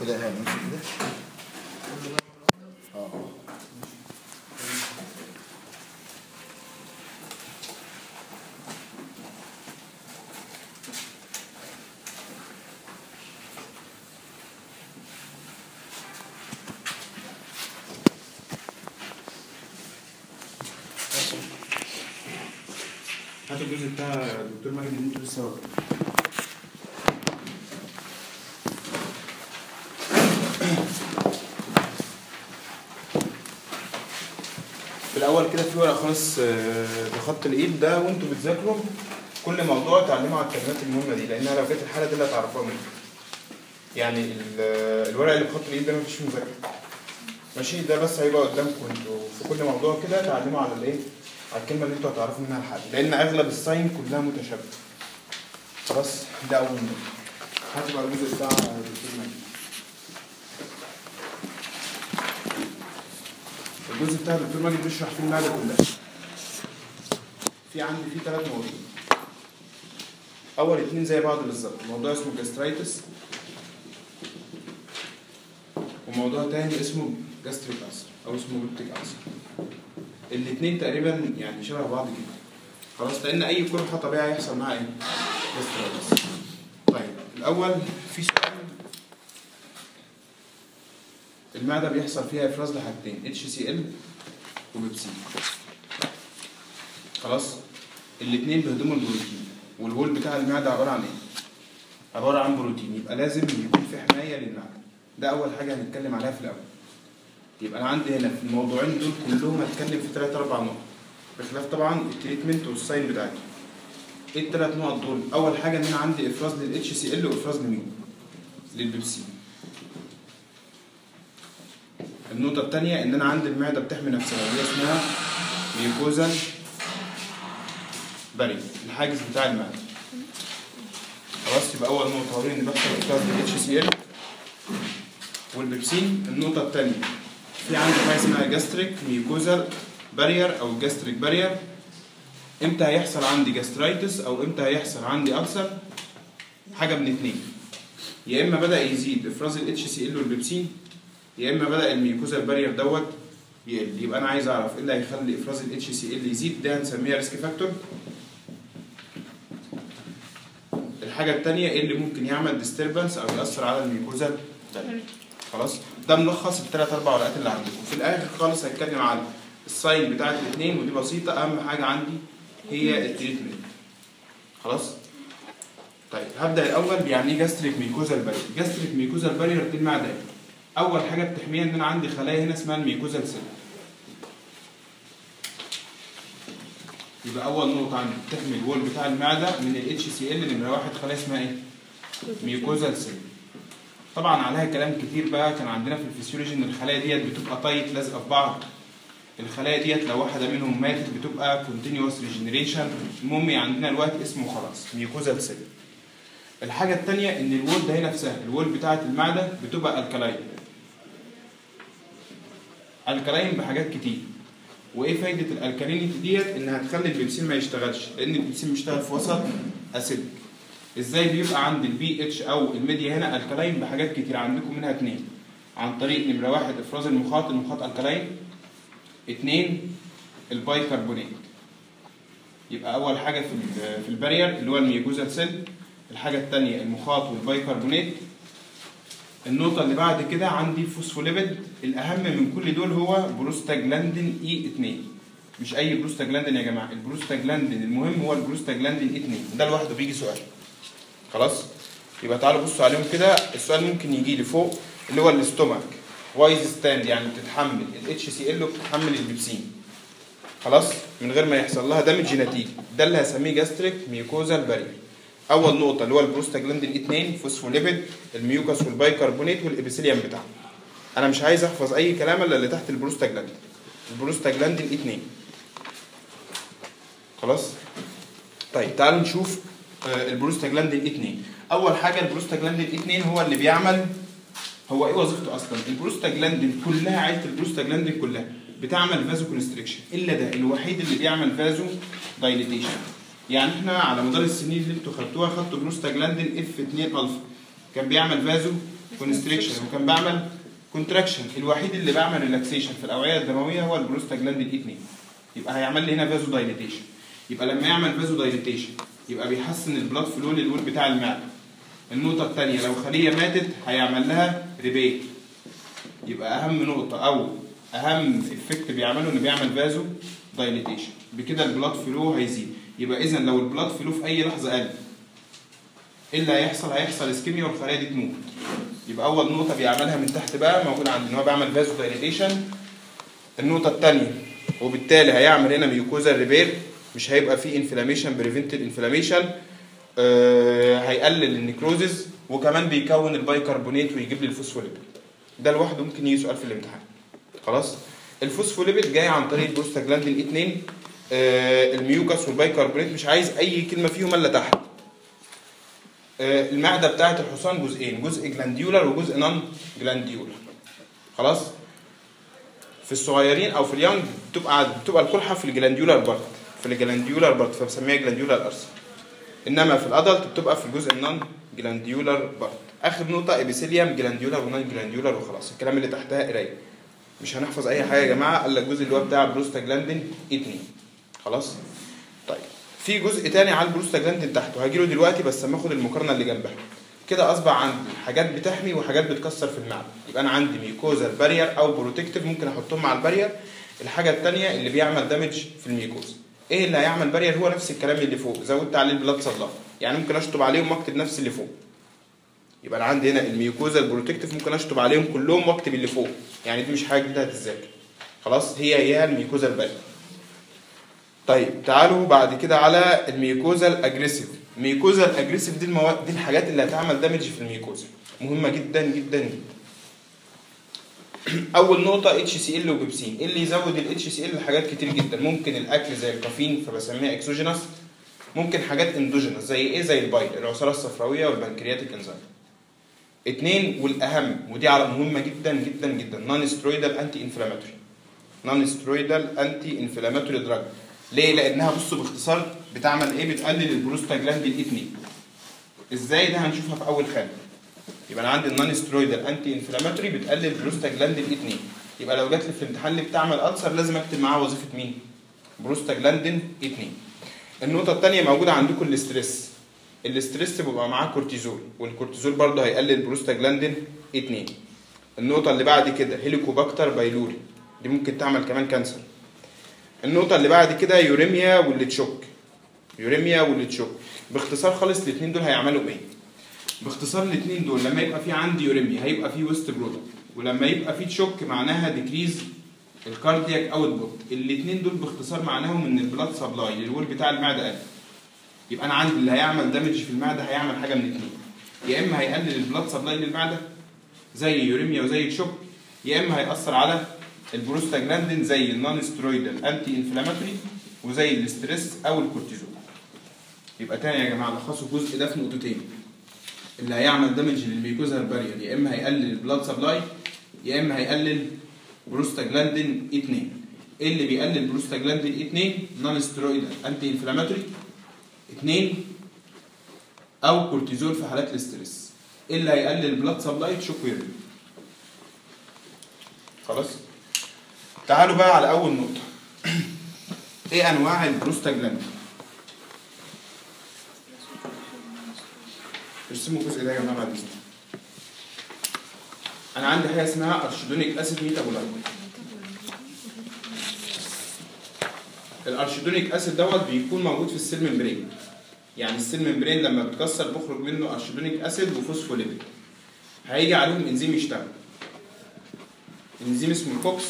كده يا هاني امسك كده اه هات الجزء بتاع الدكتور ماجد اللي انتوا لسه واخدينه. في الاول كده في ورقه خالص آه، بخط الايد ده وانتوا بتذاكروا كل موضوع تعلموا على الكلمات المهمه دي لانها لو جت الحاله دي اللي هتعرفوها منها يعني ال- الورقه اللي بخط الايد ده مفيش مذاكره ماشي ده بس هيبقى قدامكم انتوا في كل موضوع كده تعلموا على الايه على الكلمه اللي انتوا هتعرفوا منها الحل لان اغلب الساين كلها متشابهه خلاص ده اول نقطه هات بقى الجزء بتاع الدكتور ماجد الجزء بتاع الدكتور ماجد بيشرح فيه المعده كلها في عندي فيه ثلاث مواضيع اول اتنين زي بعض بالظبط موضوع اسمه جاسترايتس وموضوع تاني اسمه جاستريك ألسر او اسمه بيبتيك ألسر الاثنين تقريبا يعني شبه بعض جدا خلاص لان اي قرحه طبيعي هيحصل معاها ايه جاسترايتس طيب الاول في سؤال المعده بيحصل فيها افراز لحاجتين اتش سي ال وبيبسين خلاص الاثنين بيهضموا البروتين والهول بتاع المعده عباره عن ايه عباره عن بروتين يبقى لازم يكون في حمايه للمعده ده اول حاجه هنتكلم عليها في الاول يبقى انا عندي هنا في الموضوعين دول كلهم هتكلم في ثلاث اربع نقط بخلاف طبعا التريتمنت والساين بتاعتهم ايه الثلاث نقط دول اول حاجه ان انا عندي افراز للاتش سي ال وافراز لمين للبيبسين النقطه الثانيه ان انا عندي المعده بتحمي نفسها اللي هي اسمها ميوكوزال باري الحاجز بتاع المعده خلاص يبقى اول نقطه هوري ان بيحصل افراز للاتش سي ال والبيبسين النقطة الثانية في عندي حاجة اسمها جاستريك ميوكوزال بارير أو جاستريك بارير امتى هيحصل عندي جاسترايتس أو امتى هيحصل عندي ألسر حاجة من اتنين يا إما بدأ يزيد إفراز ال HCl والبيبسين يا إما بدأ الميوكوزال بارير دوت يقل يبقى أنا عايز أعرف إيه اللي هيخلي إفراز ال HCl يزيد ده هنسميها ريسك فاكتور الحاجة التانية إيه اللي ممكن يعمل ديستربنس أو يأثر على الميوكوزال بارير خلاص ده ملخص الثلاث اربع ورقات اللي عندكم في الاخر خالص هتكلم على الساين بتاعت الاثنين ودي بسيطه اهم حاجه عندي هي التريتمنت خلاص طيب هبدا الاول يعني ايه جاستريك ميكوزال بارير جاستريك ميكوزال بارير دي المعده إيه؟ اول حاجه بتحميها ان انا عندي خلايا هنا اسمها الميكوزال سيل يبقى اول نقطه عندي بتحمي الوول بتاع المعده من الاتش سي ال نمره واحد خلايا اسمها ايه ميكوزال سيل طبعا عليها كلام كتير بقى كان عندنا في الفسيولوجي ان الخلايا ديت بتبقى تايت لازقه في بعض الخلايا ديت لو واحده منهم ماتت بتبقى كونتينيوس ريجنريشن المهم عندنا الوقت اسمه خلاص ميوكوزال سيل الحاجه الثانيه ان الوول ده هي نفسها الوول بتاعه المعده بتبقى الكلاين الكلاين بحاجات كتير وايه فايده الالكالينيتي ديت انها تخلي البنسين ما يشتغلش لان البنسين بيشتغل في وسط اسيد ازاي بيبقى عند البي اتش او الميديا هنا الكلاين بحاجات كتير عندكم منها اتنين عن طريق نمره واحد افراز المخاط المخاط الكلاين اتنين البايكربونات يبقى اول حاجه في ال- في البارير اللي هو الميوكوزال سيل الحاجه الثانيه المخاط والبايكربونات النقطه اللي بعد كده عندي فوسفوليبيد الاهم من كل دول هو بروستاجلاندين اي 2 مش اي بروستاجلاندين يا جماعه البروستاجلاندين المهم هو البروستاجلاندين اي 2 ده لوحده بيجي سؤال خلاص يبقى تعالوا بصوا عليهم كده السؤال ممكن يجي لي فوق اللي هو الاستومك وايز ستاند يعني بتتحمل الاتش سي ال وبتتحمل البيبسين خلاص من غير ما يحصل لها دامج نتيجي ده اللي هسميه جاستريك ميوكوزال بارير اول نقطه اللي هو البروستاجلاندين 2 فوسفوليبيد الميوكاس والبايكربونات والابيثيليوم بتاعه انا مش عايز احفظ اي كلام الا اللي تحت البروستاجلاندين البروستاجلاندين 2 خلاص طيب تعالوا نشوف آه، البروستاجلاندين 2 اول حاجه البروستاجلاندين 2 هو اللي بيعمل هو ايه وظيفته اصلا البروستاجلاندين كلها عيله البروستاجلاندين كلها بتعمل فازو كونستريكشن الا ده الوحيد اللي بيعمل فازو دايليتيشن يعني احنا على مدار السنين اللي انتوا خدتوها خدتوا بروستاجلاندين اف 2 الفا كان بيعمل فازو كونستريكشن وكان بعمل كونتراكشن الوحيد اللي بعمل ريلاكسيشن في الاوعيه الدمويه هو البروستاجلاندين اي 2 يبقى هيعمل لي هنا فازو دايليتيشن يبقى لما يعمل فازو دايليتيشن يبقى بيحسن البلاد فلو للول بتاع المعده النقطه الثانيه لو خليه ماتت هيعمل لها ريبيت يبقى اهم نقطه او اهم افكت بيعمله انه بيعمل فازو دايليتيشن بكده البلاد فلو هيزيد يبقى اذا لو البلاد فلو في اي لحظه قل ايه اللي هيحصل هيحصل اسكيميا والخلايا دي تموت يبقى اول نقطه بيعملها من تحت بقى موجوده عندي ان هو بيعمل فازو دايليتيشن النقطه الثانيه وبالتالي هيعمل هنا ميوكوزا ريبير مش هيبقى فيه انفلاميشن بريفنتد انفلاميشن آه هيقلل النيكروزز وكمان بيكون البايكربونات ويجيب لي الفوسفوليبيد ده لوحده ممكن يجي سؤال في الامتحان خلاص الفوسفوليبيد جاي عن طريق البروستاجلاندين 2 آه الميوكس والبايكربونات مش عايز اي كلمه فيهم الا تحت آه المعده بتاعه الحصان جزئين جزء جلانديولار وجزء نون جلانديولار خلاص في الصغيرين او في اليونج بتبقى بتبقى القرحه في الجلانديولار بارت في الجلانديولار بارت فبسميها جلانديولار ارسل انما في الادلت بتبقى في الجزء النون جلانديولار بارت اخر نقطه ابيثيليوم جلانديولار ونون جلانديولار وخلاص الكلام اللي تحتها قرايه مش هنحفظ اي حاجه يا جماعه الا الجزء اللي هو بتاع بروستاجلاندين 2 خلاص طيب في جزء تاني على البروستاجلاندين تحته هجيله دلوقتي بس اما اخد المقارنه اللي جنبها كده اصبح عندي حاجات بتحمي وحاجات بتكسر في المعده يبقى انا عندي ميكوزا بارير او بروتكتيف ممكن احطهم مع البارير الحاجه الثانيه اللي بيعمل دامج في الميكوزا ايه اللي هيعمل بارير هو نفس الكلام اللي فوق زودت عليه البلاد سبلاي يعني ممكن اشطب عليهم واكتب نفس اللي فوق يبقى انا عندي هنا الميوكوزا البروتكتيف ممكن اشطب عليهم كلهم واكتب اللي فوق يعني دي مش حاجه جديده هتتذاكر خلاص هي هي الميوكوزا البارير طيب تعالوا بعد كده على الميوكوزا الاجريسيف الميوكوزا الاجريسيف دي المواد دي الحاجات اللي هتعمل دامج في الميوكوزا مهمه جدا جدا جدا اول نقطه اتش سي ال وبيبسين ايه اللي يزود الاتش سي ال حاجات كتير جدا ممكن الاكل زي الكافيين فبسميها اكسوجينس ممكن حاجات اندوجينس زي ايه زي البايل العصاره الصفراويه والبنكرياتيك انزيم اتنين والاهم ودي على مهمه جدا جدا جدا نون سترويدال انتي انفلاماتوري نون سترويدال انتي انفلاماتوري دراج ليه لانها بصوا باختصار بتعمل ايه بتقلل البروستاجلاندين 2 ازاي ده هنشوفها في اول خانه يبقى انا عندي النون سترويدال انتي انفلاماتوري بتقلل البروستاجلاندين 2 يبقى لو جات لي في الامتحان اللي بتعمل ألسر لازم اكتب معاها وظيفه مين بروستاجلاندين 2 النقطه الثانيه موجوده عندكم الاستريس الاستريس بيبقى معاه كورتيزول والكورتيزول برضه هيقلل البروستاجلاندين 2 النقطه اللي بعد كده هيليكوباكتر بايلوري دي ممكن تعمل كمان كانسر النقطه اللي بعد كده يوريميا والتشوك يوريميا والتشوك باختصار خالص الاثنين دول هيعملوا ايه باختصار الاثنين دول لما يبقى في عندي يوريميا هيبقى في ويست برودكت ولما يبقى في تشوك معناها ديكريز الكاردياك اوتبوت الاثنين دول باختصار معناهم ان البلاد سبلاي للول بتاع المعده قل يبقى انا عندي اللي هيعمل دامج في المعده هيعمل حاجه من اثنين يا اما هيقلل البلاد سبلاي للمعده زي يوريميا وزي تشوك يا اما هيأثر على البروستاجلاندين زي النون سترويدال انتي انفلاماتوري وزي الاستريس او الكورتيزول يبقى تاني يا جماعه لخصوا الجزء ده في نقطتين اللي هيعمل دامج للميكوزا البارير يا اما هيقلل البلاد سبلاي يا اما هيقلل بروستاجلاندين 2 ايه اللي بيقلل بروستاجلاندين 2 نون سترويدال انتي انفلاماتوري 2 او كورتيزول في حالات الاستريس ايه اللي هيقلل البلاد سبلاي تشوك ويرمي خلاص تعالوا بقى على اول نقطه ايه انواع البروستاجلاندين ارسموا الجزء ده يا جماعه بعد اذنكم انا عندي حاجه اسمها ارشيدونيك اسيد ميتابولايت الارشيدونيك اسيد دوت بيكون موجود في السيل ممبرين يعني السيل ممبرين لما بتكسر بيخرج منه ارشيدونيك اسيد وفوسفوليبيد هيجي عليهم انزيم يشتغل انزيم اسمه الكوكس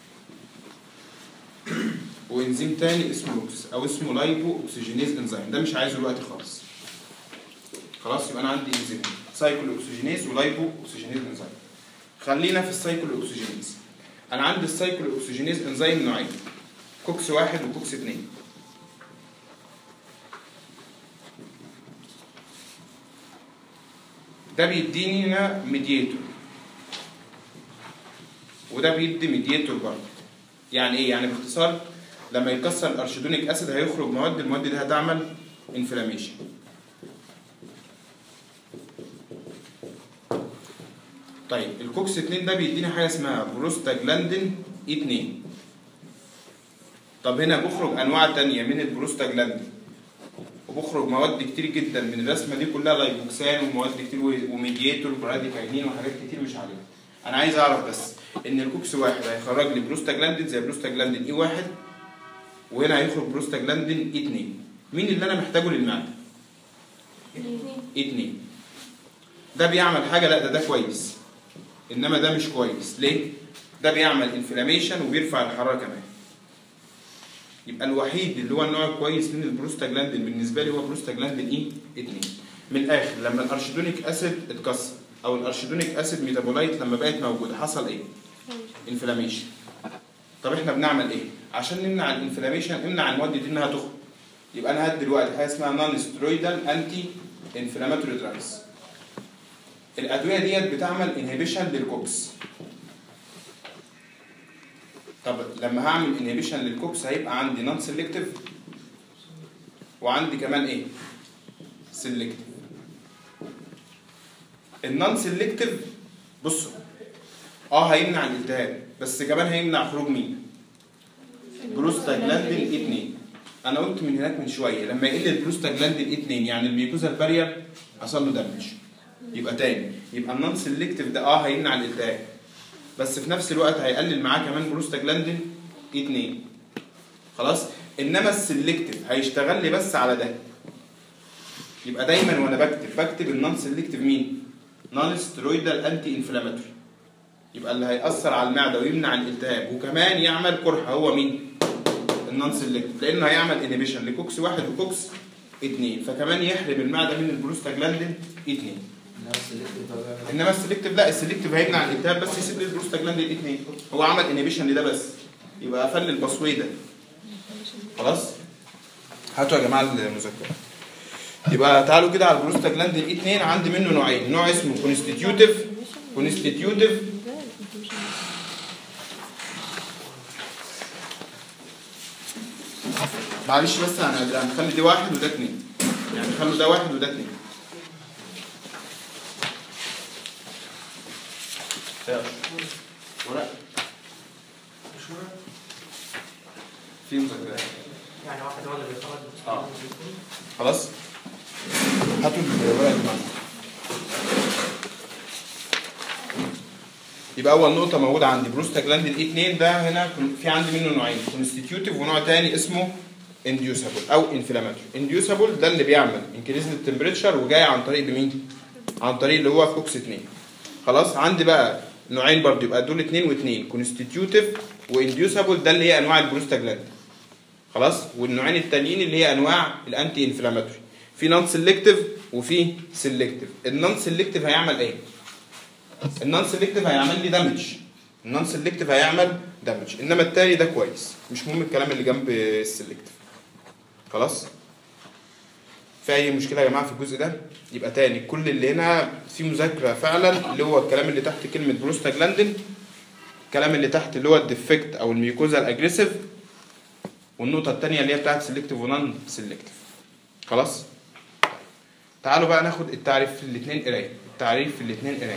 وانزيم تاني اسمه لوكس او اسمه لايبو اوكسجينيز انزيم ده مش عايزه دلوقتي خالص خلاص يبقى انا عندي انزيم سايكل اوكسجينيز ولايبو اوكسجينيز انزيم خلينا في السايكل اوكسجينيز انا عندي السايكل اوكسجينيز انزيم نوعين كوكس واحد وكوكس اثنين ده بيديني هنا ميدياتور وده بيدي ميدياتور برضه يعني ايه يعني باختصار لما يكسر الارشيدونيك اسيد هيخرج مواد المواد دي هتعمل انفلاميشن طيب الكوكس 2 ده بيديني حاجه اسمها بروستاجلاندين 2 طب هنا بخرج انواع تانية من البروستاجلاندين وبخرج مواد كتير جدا من الرسمه دي كلها لايبوكسان ومواد كتير وميدياتور براديكاينين وحاجات كتير مش عليها انا عايز اعرف بس ان الكوكس واحد هيخرج لي بروستاجلاندين زي بروستاجلاندين اي واحد وهنا هيخرج بروستاجلاندين اي 2 مين اللي انا محتاجه للمعده؟ اي 2 ده بيعمل حاجه لا ده ده كويس انما ده مش كويس ليه؟ ده بيعمل انفلاميشن وبيرفع الحراره كمان يبقى الوحيد اللي هو النوع الكويس من البروستاجلاندين بالنسبه لي هو بروستاجلاندين اي 2 من الاخر لما الارشيدونيك اسيد اتكسر او الارشيدونيك اسيد ميتابولايت لما بقت موجوده حصل ايه؟ انفلاميشن طب احنا بنعمل ايه؟ عشان نمنع الانفلاميشن امنع المواد دي انها تخرج يبقى انا هدي دلوقتي حاجه اسمها نون سترويدال انتي انفلاماتوري دراجز الادويه ديت بتعمل انهبيشن للكوكس طب لما هعمل انهبيشن للكوكس هيبقى عندي نون سيلكتيف وعندي كمان ايه سيلكتيف النون سيلكتيف بصوا اه هيمنع الالتهاب بس كمان هيمنع خروج مين بروستاجلاندين 2 انا قلت من هناك من شويه لما يقل البروستاجلاندين 2 يعني الميكوزا البارير حصل له دمج يبقى تاني يبقى النون سيلكتيف ده اه هيمنع الالتهاب بس في نفس الوقت هيقلل معاه كمان بروستاجلاندين 2 خلاص انما السلكتيف هيشتغل لي بس على ده يبقى دايما وانا بكتب بكتب النون سيلكتيف مين نون سترويدال انتي انفلاماتوري يبقى اللي هيأثر على المعده ويمنع الالتهاب وكمان يعمل قرحه هو مين النون سيلكتيف لانه هيعمل انيبيشن لكوكس واحد وكوكس اثنين فكمان يحرم المعده من البروستاجلاندين اثنين انما السلكتيف لا السلكتيف هيمنع الالتهاب بس يسيب لي البروستاجلاندين اثنين هو عمل انيبيشن لده بس يبقى قفل البصوي ده خلاص هاتوا يا جماعه المذكره يبقى تعالوا كده على البروستاجلاندين 2 عندي منه نوعين نوع اسمه كونستيتيوتيف كونستيتيوتيف معلش بس هن- هنخلي دي واحد وده اتنين يعني خلوا ده واحد وده اتنين يا أشرف. ورق في مذكرات يعني واحد هو اللي بيخرج اه خلاص هاتوا الورق اللي معاكم يبقى اول نقطه موجوده عندي بروستاجلاندين اي 2 ده هنا كن- في عندي منه نوعين كونستيتيوتيف ونوع تاني اسمه انديوسابل او انفلاماتوري انديوسابل ده اللي بيعمل انكريز للتمبريتشر وجاي عن طريق بمين عن طريق اللي هو كوكس 2 خلاص عندي بقى نوعين برضو يبقى دول اتنين واتنين كونستيتيوتيف وانديوسابل ده اللي هي انواع البروستاجلاندين خلاص والنوعين التانيين اللي هي انواع الانتي انفلاماتوري في نون سيلكتيف وفي سيلكتيف النون سيلكتيف هيعمل ايه النون سيلكتيف هيعمل لي دامج النون سيلكتيف هيعمل دامج انما التاني ده كويس مش مهم الكلام اللي جنب السيلكتيف خلاص في اي مشكله يا جماعه في الجزء ده يبقى تاني كل اللي هنا في مذاكره فعلا اللي هو الكلام اللي تحت كلمه بروستاجلاندين الكلام اللي تحت اللي هو الديفكت او الميوكوزا الاجريسيف والنقطة التانية اللي هي بتاعت سيلكتيف ونون سيلكتيف خلاص تعالوا بقى ناخد التعريف في الاثنين قراية التعريف في الاثنين قراية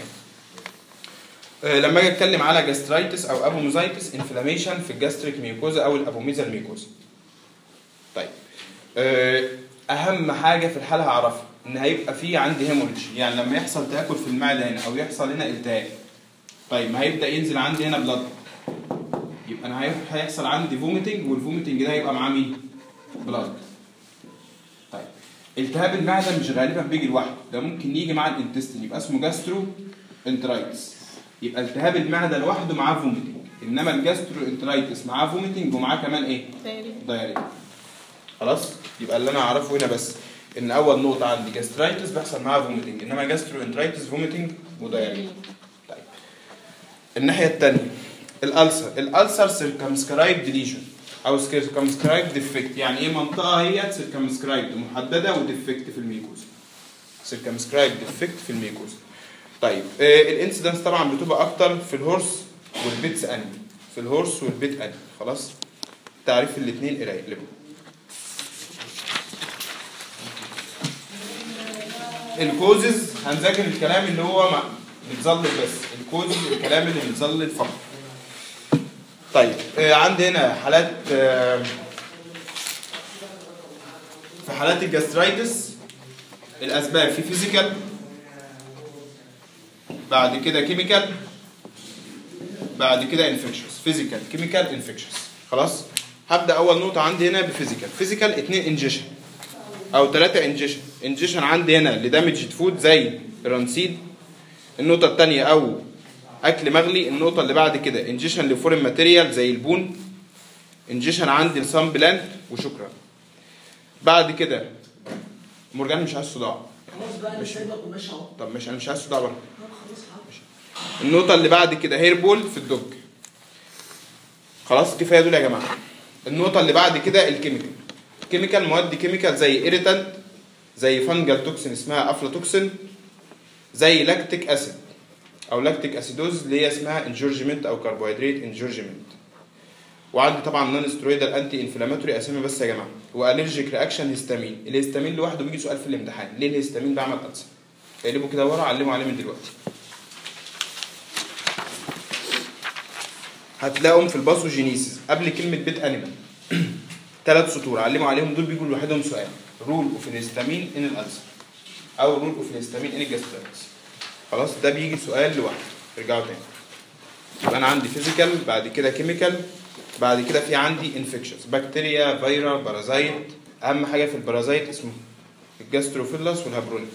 آه، لما اجي اتكلم على جاسترايتس او ابوميزايتس انفلاميشن في الجاستريك ميوكوزا او الابوميزا الميوكوزا طيب آه، اهم حاجه في الحاله هعرفها ان هيبقى في عندي هيموريدج يعني لما يحصل تاكل في المعده هنا او يحصل هنا التهاب طيب ما هيبدا ينزل عندي هنا بلاد يبقى انا هي- هيحصل عندي فوميتنج والفوميتنج ده هيبقى معاه مين؟ بلاد. طيب التهاب المعده مش غالبا بيجي لوحده ده ممكن يجي مع الانتستين يبقى اسمه جاسترو انترايتس يبقى التهاب المعده لوحده معاه فوميتنج انما الجاسترو انترايتس معاه فوميتنج ومعاه كمان ايه؟ دايريا خلاص يبقى اللي انا اعرفه هنا بس ان اول نقطه عندي جاسترايتس بيحصل معاها فوميتنج انما جاسترو انترايتس فوميتنج ودايريا طيب الناحيه الثانيه الالسر الالسر سيركمسكرايبد ليجن او سيركمسكرايبد ديفكت يعني ايه منطقه هي سيركمسكرايبد محدده وديفكت في الميكوز سيركمسكرايبد ديفكت في الميكوز طيب آه الانسيدنس طبعا بتبقى اكتر في الهورس والبيتس اني في الهورس والبيت اني خلاص تعريف الاثنين قرايه اقلبوا الكوزز هنذاكر الكلام اللي هو مع بتظلل بس الكوز الكلام اللي بتظلل فقط طيب آه عندي هنا حالات آه في حالات الجاسترايتس الاسباب في فيزيكال بعد كده كيميكال بعد كده انفكشوس فيزيكال كيميكال انفكشوس خلاص هبدا اول نقطه عندي هنا بفيزيكال فيزيكال اتنين انجيشن او ثلاثه انجيشن انجيشن عندي هنا لدامجد فود زي الرنسيد النقطه الثانيه او اكل مغلي النقطه اللي بعد كده انجيشن لفورين ماتيريال زي البون انجيشن عندي لسان بلانت وشكرا بعد كده مرجان مش عايز صداع خلاص بقى انا سايبك وماشي اهو طب مش انا مش عايز صداع بره خلاص حاضر النقطة اللي بعد كده هير بول في الدوج خلاص كفاية دول يا جماعة النقطة اللي بعد كده الكيميكال كيميكال مواد كيميكال زي ايريتانت زي فانجل توكسين اسمها افلاتوكسين زي لاكتيك اسيد او لاكتيك اسيدوز اللي هي اسمها انجورجمنت او كربوهيدرات انجورجمنت وعندي طبعا نون سترويدال انتي انفلاماتوري اسامي بس يا جماعه والرجيك رياكشن هيستامين الهيستامين لوحده بيجي سؤال في الامتحان ليه الهيستامين بعمل ألسر اقلبه كده ورا علموا عليه من دلوقتي هتلاقيهم في الباثوجينيسيس قبل كلمه بيت انيمال ثلاث سطور علموا عليهم دول بيجوا لوحدهم سؤال رول اوف الهيستامين ان الالسر او رول اوف الهيستامين ان الجاسترايتس خلاص ده بيجي سؤال لوحده ارجعوا تاني يبقى انا عندي فيزيكال بعد كده كيميكال بعد كده في عندي انفكشنز بكتيريا فيرا بارازايت اهم حاجه في البارازايت اسمه الجاستروفيلاس والهابرونيك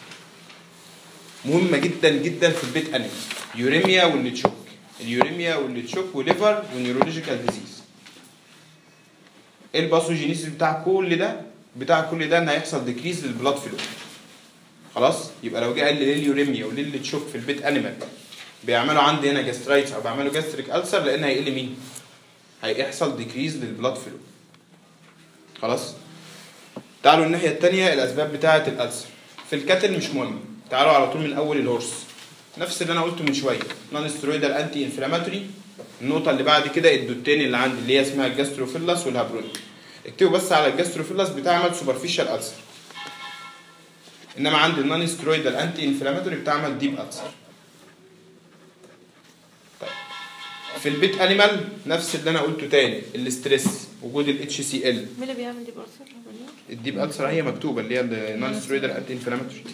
مهمه جدا جدا في البيت انيمال يوريميا والليتشوك اليوريميا والليتشوك وليفر ونيورولوجيكال ديزيز ايه الباثوجينيسيس بتاع كل ده بتاع كل ده ان هيحصل ديكريز للبلاد فلو خلاص يبقى لو جه قال لي ليه اليوريميا وليه الليتشوك في البيت انيمال بيعملوا عندي هنا جاسترايتس او بيعملوا جاستريك ألسر لان هيقل مين هيحصل ديكريز للبلاد فلو خلاص تعالوا الناحيه الثانيه الاسباب بتاعه الألسر في الكاتل مش مهم تعالوا على طول من اول الهورس نفس اللي انا قلته من شويه نون سترويدال انتي انفلاماتوري النقطه اللي بعد كده الدوتين اللي عندي اللي هي اسمها الجاستروفيلاس والهابرونيك اكتبوا بس على الجاستروفيلاس بتعمل سوبرفيشال ألسر انما عندي النون سترويدال انتي انفلاماتوري بتعمل ديب ألسر في البيت انيمال نفس اللي انا قلته تاني الاستريس وجود الاتش سي ال مين اللي بيعمل دي بارسر الديب ألسر هي مكتوبه اللي هي النون سترويدال انتي انفلاماتوري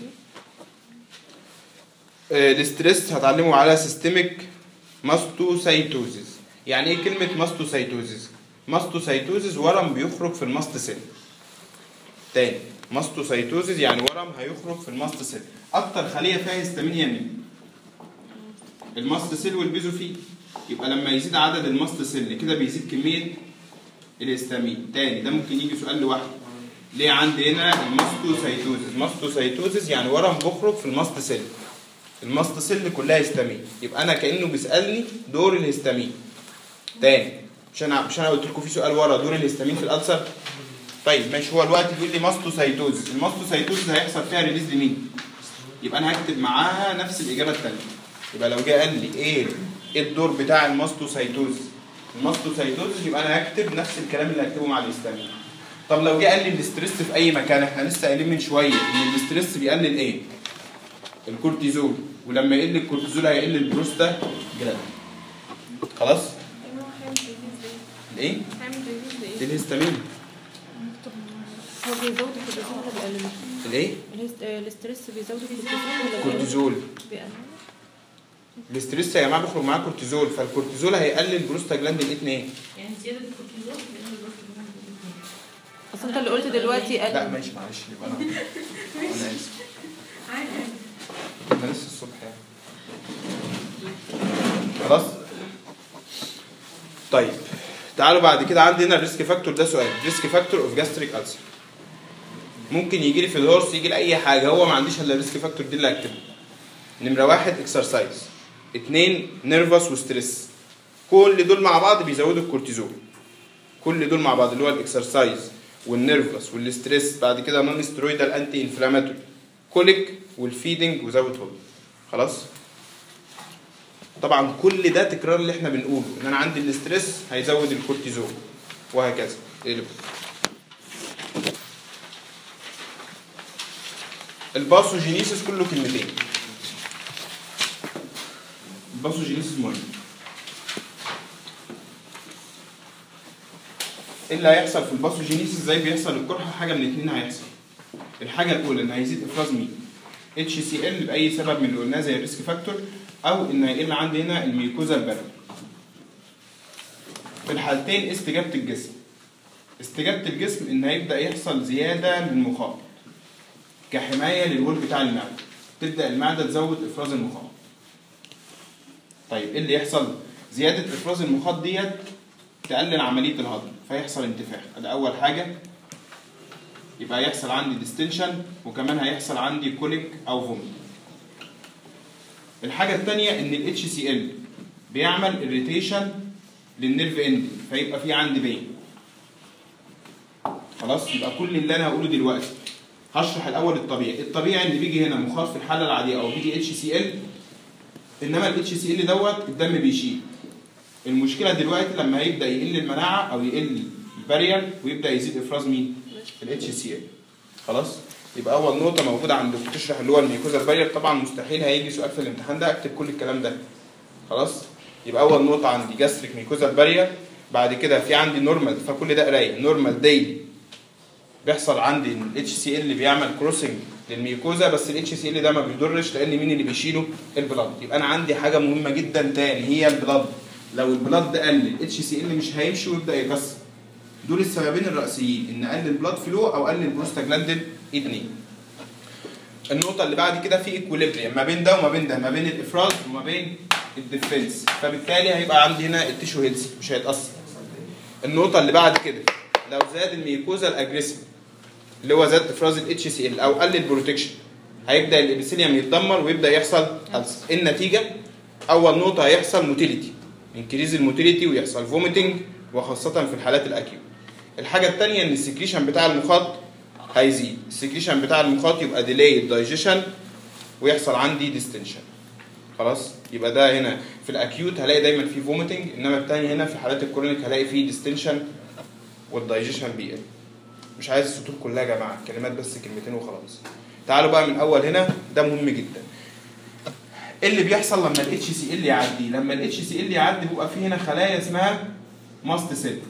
الاستريس هتعلمه على سيستميك ماستوسايتوزيس يعني ايه كلمه ماستوسايتوزيس ماستوسايتوزيس ورم بيخرج في الماست سيل تاني ماستوسايتوزيس يعني ورم هيخرج في الماست سيل اكتر خليه فيها هيستامين هي مين الماست سيل والبيزوفيل يبقى لما يزيد عدد الماست سيل كده بيزيد كميه الهستامين تاني ده ممكن يجي سؤال لوحده ليه عندي هنا الماستوسايتوزيس ماستوسايتوزيس يعني ورم بيخرج في الماست سيل الماست سيل كلها هستامين يبقى انا كانه بيسالني دور الهستامين تاني مش انا مش انا قلت لكم في سؤال ورا دور الهستامين في الالسر طيب ماشي هو الوقت بيقول لي ماستوسايتوزيس الماستوسايتوزيس هيحصل فيها ريليز لمين يبقى انا هكتب معاها نفس الاجابه الثانيه يبقى لو جه قال لي ايه ايه الدور بتاع الماستوسايتوزيس الماستوسايتوزيس يبقى انا هكتب نفس الكلام اللي هكتبه مع الهستامين طب لو جه قال لي الاستريس في اي مكان احنا لسه قايلين من شويه ان الاستريس بيقلل ايه الكورتيزول ولما يقل الكورتيزول هيقل البروستا جلاند خلاص الايه دي الهستامين هو بيزود الكورتيزون ولا بيقلله؟ الايه الهست- آه، الاسترس بيزود الكورتيزون ولا بيقلله؟ كورتيزول بيقلله؟ الاستريس يا جماعه بيخرج معاه كورتيزول فالكورتيزول هيقلل البروستا جلاند الاثنين ايه يعني زيادة الكورتيزول بيقلل الضغط اصل انت اللي قلت دلوقتي لا قال ماشي معلش يبقى انا انا اسف عادي احنا لسه الصبح يعني خلاص طيب تعالوا بعد كده عندي هنا الريسك فاكتور ده سؤال ريسك فاكتور اوف جاستريك ألسر ممكن يجي لي في الهورس يجي لي اي حاجه هو ما عنديش الا الريسك فاكتور دي اللي هكتبها نمره واحد اكسرسايز اتنين نيرفس وستريس كل دول مع بعض بيزودوا الكورتيزول كل دول مع بعض اللي هو الاكسرسايز والنيرفس والستريس بعد كده نون سترويدال انتي انفلاماتوري كوليك والفيدنج وزود هول خلاص طبعا كل ده تكرار اللي احنا بنقوله ان انا عندي الاستريس هيزود الكورتيزول وهكذا اقلب الباثوجينيسيس كله كلمتين الباثوجينيسيس مهم ايه اللي هيحصل في الباثوجينيسيس زي بيحصل القرحه حاجه من اتنين هيحصل الحاجه الاولى ان هيزيد افراز مين اتش سي ال باي سبب من اللي قلناه زي الريسك فاكتور او ان هيقل عندي هنا الميوكوزا البارده في الحالتين استجابه الجسم استجابه الجسم ان هيبدا يحصل زياده للمخاط كحمايه للول بتاع المعده تبدا المعده تزود افراز المخاط طيب ايه اللي يحصل زياده افراز المخاط ديت تقلل عمليه الهضم فيحصل انتفاخ ده اول حاجه يبقى يحصل عندي ديستنشن وكمان هيحصل عندي كوليك او فوميت الحاجه الثانيه ان الاتش سي ال بيعمل اريتيشن للنيرف اند فيبقى في عندي بين خلاص يبقى كل اللي انا هقوله دلوقتي هشرح الاول الطبيعي الطبيعي ان بيجي هنا مخاط في الحاله العاديه او بيجي اتش سي ال انما الاتش سي ال دوت الدم بيشيل المشكله دلوقتي لما هيبدا يقل المناعه او يقل البارير ويبدا يزيد افراز مين الاتش سي ال خلاص يبقى اول نقطه موجوده عندك بتشرح اللي هو الميكوزا البارير طبعا مستحيل هيجي سؤال في الامتحان ده اكتب كل الكلام ده خلاص يبقى اول نقطه عندي جاستريك ميكوزا البارير بعد كده في عندي نورمال فكل ده قرايه نورمال دايلي بيحصل عندي ان الاتش سي ال بيعمل كروسنج للميكوزا بس الاتش سي ال ده ما بيضرش لان مين اللي بيشيله البلاد يبقى انا عندي حاجه مهمه جدا تاني هي البلاد لو البلاد قل الاتش سي ال مش هيمشي ويبدا يكسر دول السببين الرئيسيين ان قل البلاد فلو او قل البروستاجلاندين 2 النقطه اللي بعد كده في ايكوليبريم ما بين ده وما بين ده ما بين الافراز وما بين الديفنس فبالتالي هيبقى عندي هنا التيشو هيلثي مش هيتاثر النقطه اللي بعد كده لو زاد الميكوزا الاجريسيف اللي هو زاد افراز الاتش سي ال او قل البروتكشن هيبدا الابيثيليوم يتدمر ويبدا يحصل ألسر النتيجه اول نقطه هيحصل موتيليتي انكريز الموتيليتي ويحصل فوميتنج وخاصه في الحالات الاكيوت الحاجه الثانيه ان السكريشن بتاع المخاط هيزيد السكريشن بتاع المخاط يبقى ديلي دايجيشن ويحصل عندي ديستنشن خلاص يبقى ده هنا في الاكيوت هلاقي دايما في فوميتنج انما الثاني هنا في حالات الكرونيك هلاقي فيه ديستنشن والدايجيشن بيقل مش عايز السطور كلها يا جماعه كلمات بس كلمتين وخلاص تعالوا بقى من اول هنا ده مهم جدا ايه اللي بيحصل لما الاتش سي ال يعدي لما الاتش سي ال يعدي بيبقى في هنا خلايا اسمها ماست سيل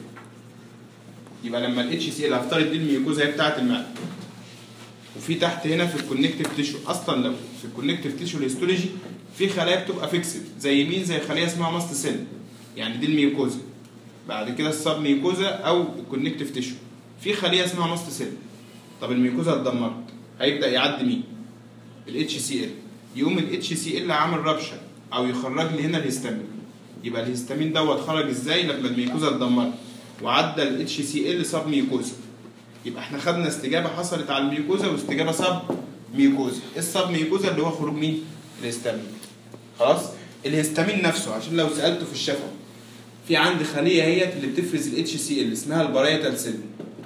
يبقى لما الاتش سي ال هفترض دي الميوكوزا هي بتاعه المعده وفي تحت هنا في الكونكتيف تيشو اصلا لو في الكونكتيف تيشو الهيستولوجي في خلايا بتبقى فيكسد زي مين زي خليه اسمها ماست سيل يعني دي الميوكوزا بعد كده السب ميوكوزا او الكونكتيف تيشو في خليه اسمها ماست سيل طب الميوكوزا اتدمرت هيبدا يعدي مين الاتش سي ال يقوم الاتش سي ال عامل رابشن او يخرج لي هنا الهستامين يبقى الهستامين دوت خرج ازاي لما الميوكوزا اتدمرت وعدى الاتش سي ال سب ميوكوزا يبقى احنا خدنا استجابه حصلت على الميوكوزا واستجابه سب ميوكوزا السب ميوكوزا اللي هو خروج مين الهستامين خلاص الهستامين نفسه عشان لو سالته في الشفا في عندي خليه هي اللي بتفرز الاتش سي ال اسمها البرايتال سيل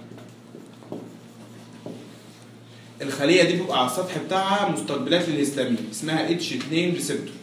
الخليه دي بيبقى على السطح بتاعها مستقبلات للهستامين اسمها اتش 2 ريسبتور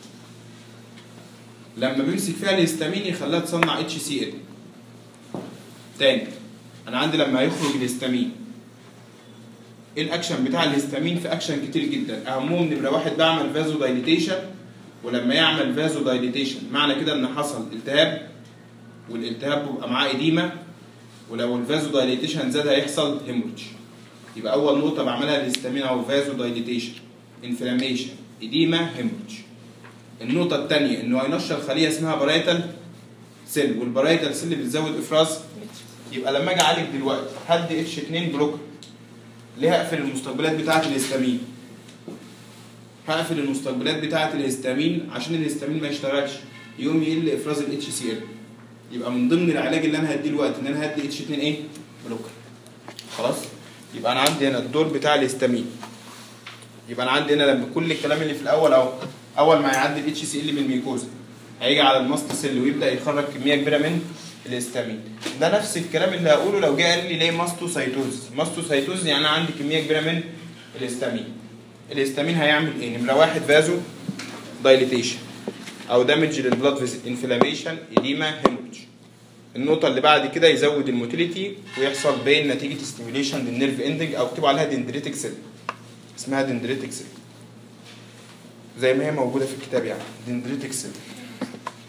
لما بيمسك فيها الهستامين يخليها تصنع اتش سي ال تاني انا عندي لما يخرج الهستامين ايه الاكشن بتاع الهستامين في اكشن كتير جدا اهمهم نمره واحد بعمل فازو دايليتيشن ولما يعمل فازو دايليتيشن معنى كده ان حصل التهاب والالتهاب بيبقى معاه اديمه ولو الفازو دايليتيشن زاد هيحصل هيموريدج يبقى اول نقطه بعملها الهستامين او فازو دايليتيشن انفلاميشن اديما هيموريدج النقطه الثانيه انه هينشر خليه اسمها برايتال سيل والبرايتال سيل بتزود افراز يبقى لما اجي اعالج دلوقتي هدي اتش 2 بلوكر ليه هقفل المستقبلات بتاعه الهستامين هقفل المستقبلات بتاعه الهستامين عشان الهستامين ما يشتغلش يقوم يقل افراز الاتش سي ال يبقى من ضمن العلاج اللي انا هديه دلوقتي ان انا هدي اتش 2 ايه بلوكر خلاص يبقى انا عندي هنا الدور بتاع الهستامين يبقى انا عندي هنا لما كل الكلام اللي في الاول اهو اول ما يعدي الاتش سي ال من الميكوزا هيجي على الماست سيل ويبدا يخرج كميه كبيره من الهستامين ده نفس الكلام اللي هقوله لو جه قال لي ليه ماستوسايتوز ماستوسايتوز يعني انا عندي كميه كبيره من الهستامين الهستامين هيعمل ايه نمره واحد فازو دايليتيشن او دامج للبلاد فيزيت انفلاميشن اديما هيموريدج النقطة اللي بعد كده يزود الموتيليتي ويحصل بين نتيجة ستيميوليشن للنيرف اندنج او اكتبوا عليها دندريتك سيل اسمها دندريتك سيل زي ما هي موجودة في الكتاب يعني دندريتك سيل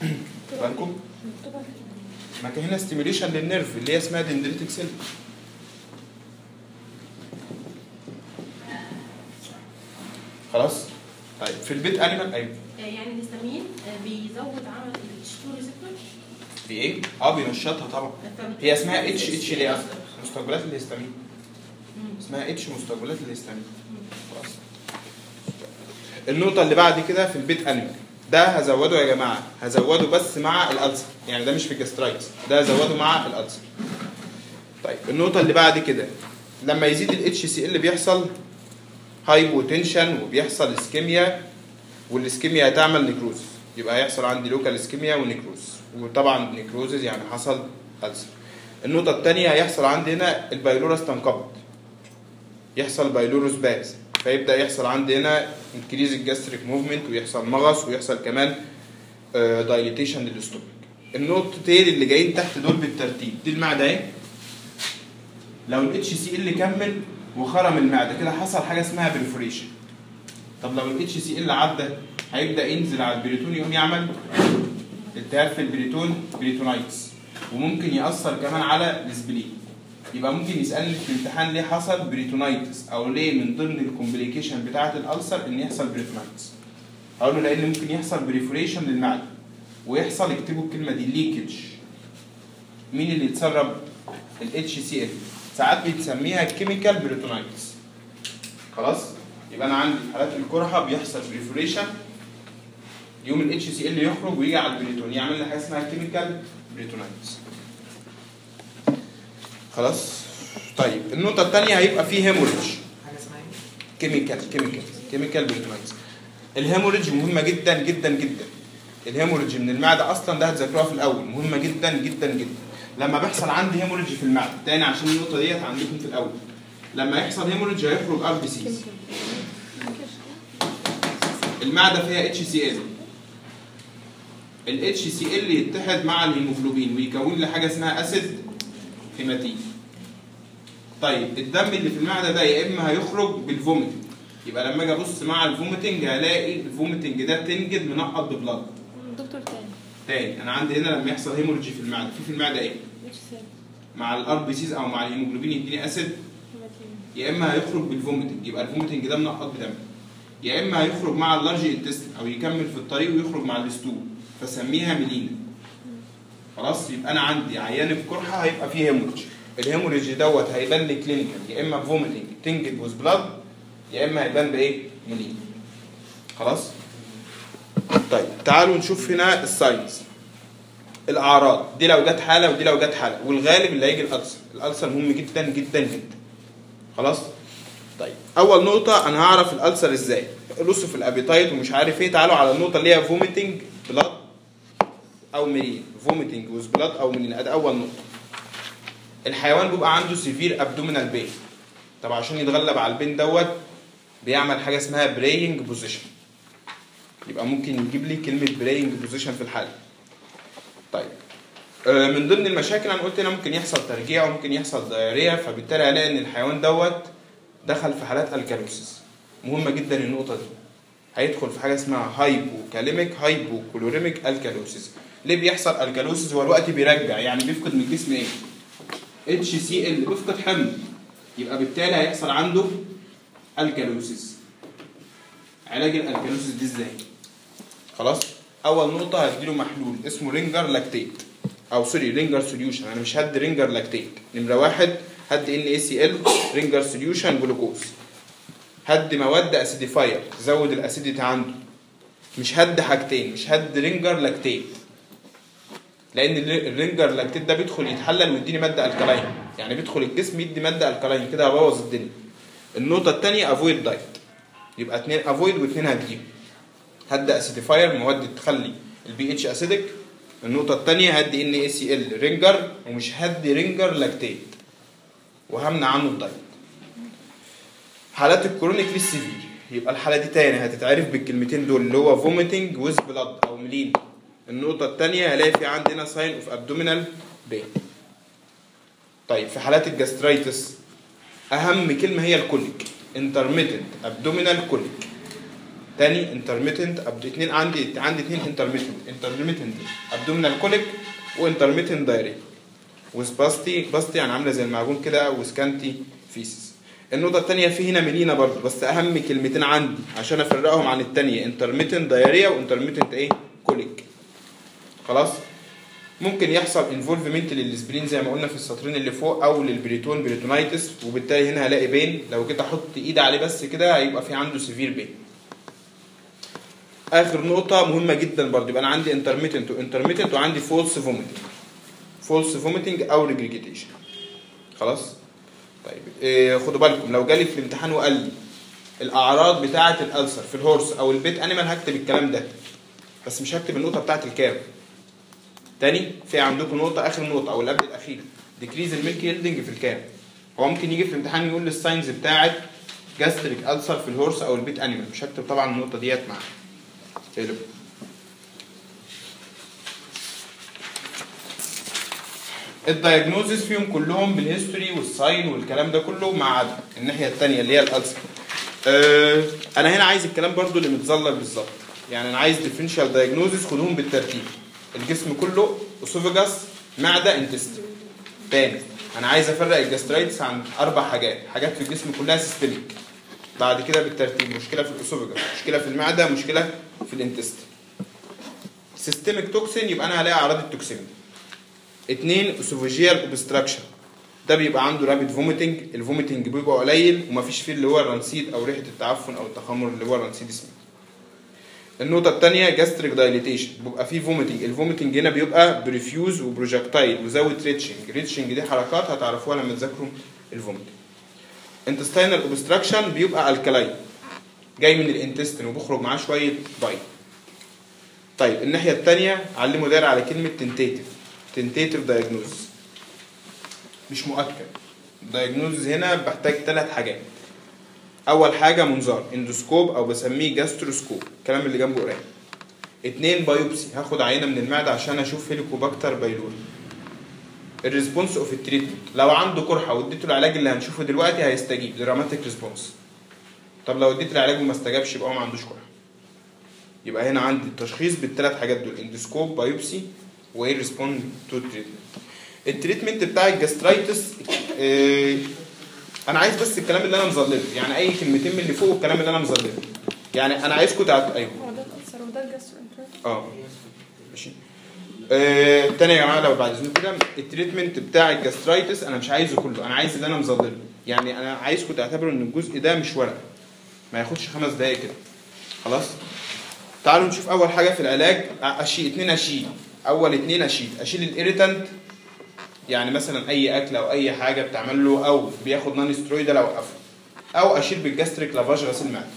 بالكم ما كان هنا ستيميوليشن للنيرف اللي هي اسمها دندريتك سيل خلاص طيب في البيت انيمال ايوه آه، يعني الهستامين آه، بيزود عمل الاتش 2 ريسبتور في ايه؟ اه بينشطها طبعا هي اسمها اتش اتش ليه اصلا؟ مستقبلات الهستامين اسمها اتش مستقبلات الهستامين خلاص النقطة اللي بعد كده في البيت انيمال ده هزوده يا جماعة هزوده بس مع الألسر يعني ده مش في الجاسترايتس ده هزوده مع الألسر طيب النقطة اللي بعد كده لما يزيد الاتش سي ال بيحصل هايبوتنشن وبيحصل اسكيميا والاسكيميا هتعمل نيكروز يبقى هيحصل عندي لوكال اسكيميا ونيكروز وطبعا نيكروزز يعني حصل ألسر النقطة الثانية هيحصل عندي هنا البايلورس تنقبض يحصل بايلورس باز فيبدا يحصل عندي هنا انكريز الجاستريك موفمنت ويحصل مغص ويحصل كمان دايليتيشن للاستومك النقطتين اللي جايين تحت دول بالترتيب دي المعده اهي لو الاتش سي ال كمل وخرم المعده كده حصل حاجه اسمها بريفوريشن طب لو الاتش سي ال عدى هيبدا ينزل على البريتون يقوم يعمل التهاب في البريتون بريتونايتس وممكن ياثر كمان على السبلين يبقى ممكن يسالني في الامتحان ليه حصل بريتونايتس او ليه من ضمن الكومبليكيشن بتاعه الالسر ان يحصل بريتونايتس هقول له لان ممكن يحصل بريفوريشن للمعده ويحصل اكتبوا الكلمه دي ليكج مين اللي يتسرب الاتش سي ال ساعات بتسميها كيميكال بريتونايتس خلاص يبقى انا عندي في حالات القرحه بيحصل بريفوريشن يوم الاتش سي ال يخرج ويجي على البريتون يعمل لي حاجه اسمها كيميكال بريتونايتس خلاص طيب النقطة الثانية هيبقى فيه هيموريدج حاجه اسمها ايه؟ كيميكال كيميكال كيميكال بريتونايتس الهيموريدج مهمة جدا جدا جدا الهيموريدج من المعدة أصلا ده هتذاكروها في الأول مهمة جدا جدا جدا لما بيحصل عندي هيموريدج في المعدة تاني عشان النقطة ديت عندكم في الأول لما يحصل هيموريدج هيخرج ار بي سيز المعدة فيها اتش سي ال الاتش سي ال يتحد مع الهيموجلوبين ويكون لي حاجة اسمها اسيد هيماتين طيب الدم اللي في المعده ده يا اما هيخرج بالفوميتنج يبقى لما اجي ابص مع الفوميتنج هلاقي الفوميتنج ده تنجد منقط ببلاد دكتور تاني تاني انا عندي هنا لما يحصل هيموريدج في المعده في في المعده ايه اتش سي مع الار بي سيز او مع الهيموجلوبين يديني اسيد يا اما هيخرج بالفوميتنج يبقى الفوميتنج ده منقط بدم يا اما هيخرج مع اللارج انتستين او يكمل في الطريق ويخرج مع الستول فسميها ميلينا خلاص يبقى انا عندي عيان القرحه هيبقى فيه هيموريدج الهيموريدج دوت هيبان لي كلينيكال يا اما فوميتنج تنجد ويز بلاد يا اما هيبان بايه ميلينا خلاص طيب تعالوا نشوف هنا الساينس الاعراض دي لو جت حاله ودي لو جت حاله والغالب اللي هيجي الالسر الالسر مهم جدا جدا جدا خلاص طيب اول نقطه انا هعرف الالسر ازاي لص في الابيتايت ومش عارف ايه تعالوا على النقطه اللي هي فوميتنج بلاد او ميلين فوميتنج ويز بلاد او ميلين ادي اول نقطه الحيوان بيبقى عنده سيفير ابدومينال بين طب عشان يتغلب على البين دوت بيعمل حاجه اسمها براينج بوزيشن يبقى ممكن يجيب لي كلمه براينج بوزيشن في الحاله طيب آه، من ضمن المشاكل انا قلت هنا ممكن يحصل ترجيع وممكن يحصل دايريه فبالتالي هلاقي ان الحيوان دوت دخل في حالات الكالوسيس مهمه جدا النقطه دي هيدخل في حاجه اسمها هايبوكاليميك هايبوكلوريميك الكالوسيس ليه بيحصل الكالوسيس هو الوقت بيرجع يعني بيفقد من الجسم ايه اتش سي ال بيفقد حمض يبقى بالتالي هيحصل عنده الكالوسيس علاج الالكالوسيس دي ازاي خلاص اول نقطه هديله محلول اسمه رينجر لاكتيت او سوري رينجر سوليوشن انا مش هدي رينجر لاكتيت نمره واحد هدي ان اي سي ال رينجر سوليوشن جلوكوز هدي مواد اسيديفاير تزود الاسيديتي عنده مش هدي حاجتين مش هدي رينجر لاكتيت لان الر- الرينجر لاكتيت ده بيدخل يتحلل ويديني ماده الكلاين يعني بيدخل الجسم يدي ماده الكلاين كده هبوظ الدنيا النقطه الثانيه افويد دايت يبقى اتنين افويد واثنين هتجيب هدي اسيديفاير مواد تخلي البي اتش اسيدك النقطه الثانيه هدي ان اي سي ال رينجر ومش هدي رينجر لاكتيت وهمنع عنه الدايت حالات الكرونيك للسيفير يبقى الحاله دي تاني هتتعرف بالكلمتين دول اللي هو فوميتنج ويز بلاد او ملين النقطه الثانيه هلاقي في عندنا ساين اوف ابدومينال بين طيب في حالات الجاسترايتس اهم كلمه هي الكوليك انترميتنت ابدومينال كوليك تاني انترميتنت أبدو اتنين عندي عندي اتنين انترميتنت انترميتنت ابدومينال كوليك وانترميتنت دايري وسباستي باستي يعني عامله زي المعجون كده وسكانتي فيسس النقطة التانية في هنا ميلينا برضه بس أهم كلمتين عندي عشان أفرقهم عن التانية انترميتنت دايريا وانترميتنت إيه؟ كوليك خلاص؟ ممكن يحصل انفولفمنت للسبرين زي ما قلنا في السطرين اللي فوق او للبريتون بريتونايتس وبالتالي هنا هلاقي بين لو جيت احط ايدي عليه بس كده هيبقى في عنده سيفير بين اخر نقطه مهمه جدا برضه يبقى انا عندي انترميتنت وانترميتنت وعندي فولس فوميتنج فولس فوميتنج او ريجريجيتيشن خلاص طيب إيه خدوا بالكم لو جالي في الامتحان وقال لي الاعراض بتاعه الالسر في الهورس او البيت انيمال هكتب الكلام ده بس مش هكتب النقطه بتاعه الكاو تاني في عندكم نقطة آخر نقطة أو اللي قبل الأخيرة ديكريز الميلك يلدنج في الكام هو ممكن يجي في الامتحان يقول لي الساينز بتاعت جاستريك ألسر في الهورس أو البيت أنيمال مش هكتب طبعا النقطة ديت معاها حلو الدايجنوزس فيهم كلهم بالهيستوري والساين والكلام ده كله ما عدا الناحية التانية اللي هي الألسر أه أنا هنا عايز الكلام برضو اللي متظلل بالظبط يعني أنا عايز ديفرنشال دايجنوزس خدوهم بالترتيب الجسم كله اسوفجاس معده انتستين تاني انا عايز افرق الجاسترايتس عن اربع حاجات حاجات في الجسم كلها سيستميك بعد كده بالترتيب مشكله في الاسوفجاس مشكله في المعده مشكله في الانتستين سيستميك توكسين يبقى انا هلاقي اعراض التوكسين اتنين اسوفيجيال اوبستراكشن ده بيبقى عنده رابيد فوميتنج الفوميتنج بيبقى قليل ومفيش فيه اللي هو الرنسيد او ريحه التعفن او التخمر اللي هو الرنسيد اسمه النقطة الثانية جاستريك دايليتيشن بيبقى فيه فوميتنج الفوميتنج هنا بيبقى بريفيوز وبروجكتايل وزود ريتشنج ريتشنج دي حركات هتعرفوها لما تذاكروا الفوميتنج انتستينال اوبستراكشن بيبقى الكلاين جاي من الانتستين وبيخرج معاه شوية باي طيب الناحية الثانية علموا داير على كلمة تنتيتيف تنتيتيف دايجنوز مش مؤكد دايجنوز هنا بحتاج ثلاث حاجات اول حاجه منظار اندوسكوب او بسميه جاستروسكوب الكلام اللي جنبه قريب اتنين بايوبسي هاخد عينه من المعده عشان اشوف هيليكوباكتر بايلوري الريسبونس اوف التريتمنت لو عنده قرحه واديته العلاج اللي هنشوفه دلوقتي هيستجيب دراماتيك ريسبونس طب لو اديت العلاج وما استجابش يبقى هو ما عندوش قرحه يبقى هنا عندي التشخيص بالثلاث حاجات دول اندوسكوب بايوبسي وايه ريسبوند تو تريتمنت التريتمنت بتاع الجاسترايتس اه انا عايز بس الكلام اللي انا مظلله يعني اي كلمتين من اللي فوق والكلام اللي انا مظلله يعني انا عايزكم تعرفوا ايوه هو ده الألسر وده الجاسترو اه ماشي آه، تاني يا جماعه لو بعد اذنكم كده التريتمنت بتاع الجاسترايتس انا مش عايزه كله انا عايز اللي انا مظلله يعني انا عايزكم تعتبروا ان الجزء ده مش ورق ما ياخدش خمس دقايق كده خلاص تعالوا نشوف اول حاجه في العلاج اشيل اتنين اشيل اول اتنين اشيل اشيل الايريتانت يعني مثلا اي اكل او اي حاجه بتعمل له او بياخد نون سترويدال اوقفه او اشيل بالجاستريك لافاج غسيل معده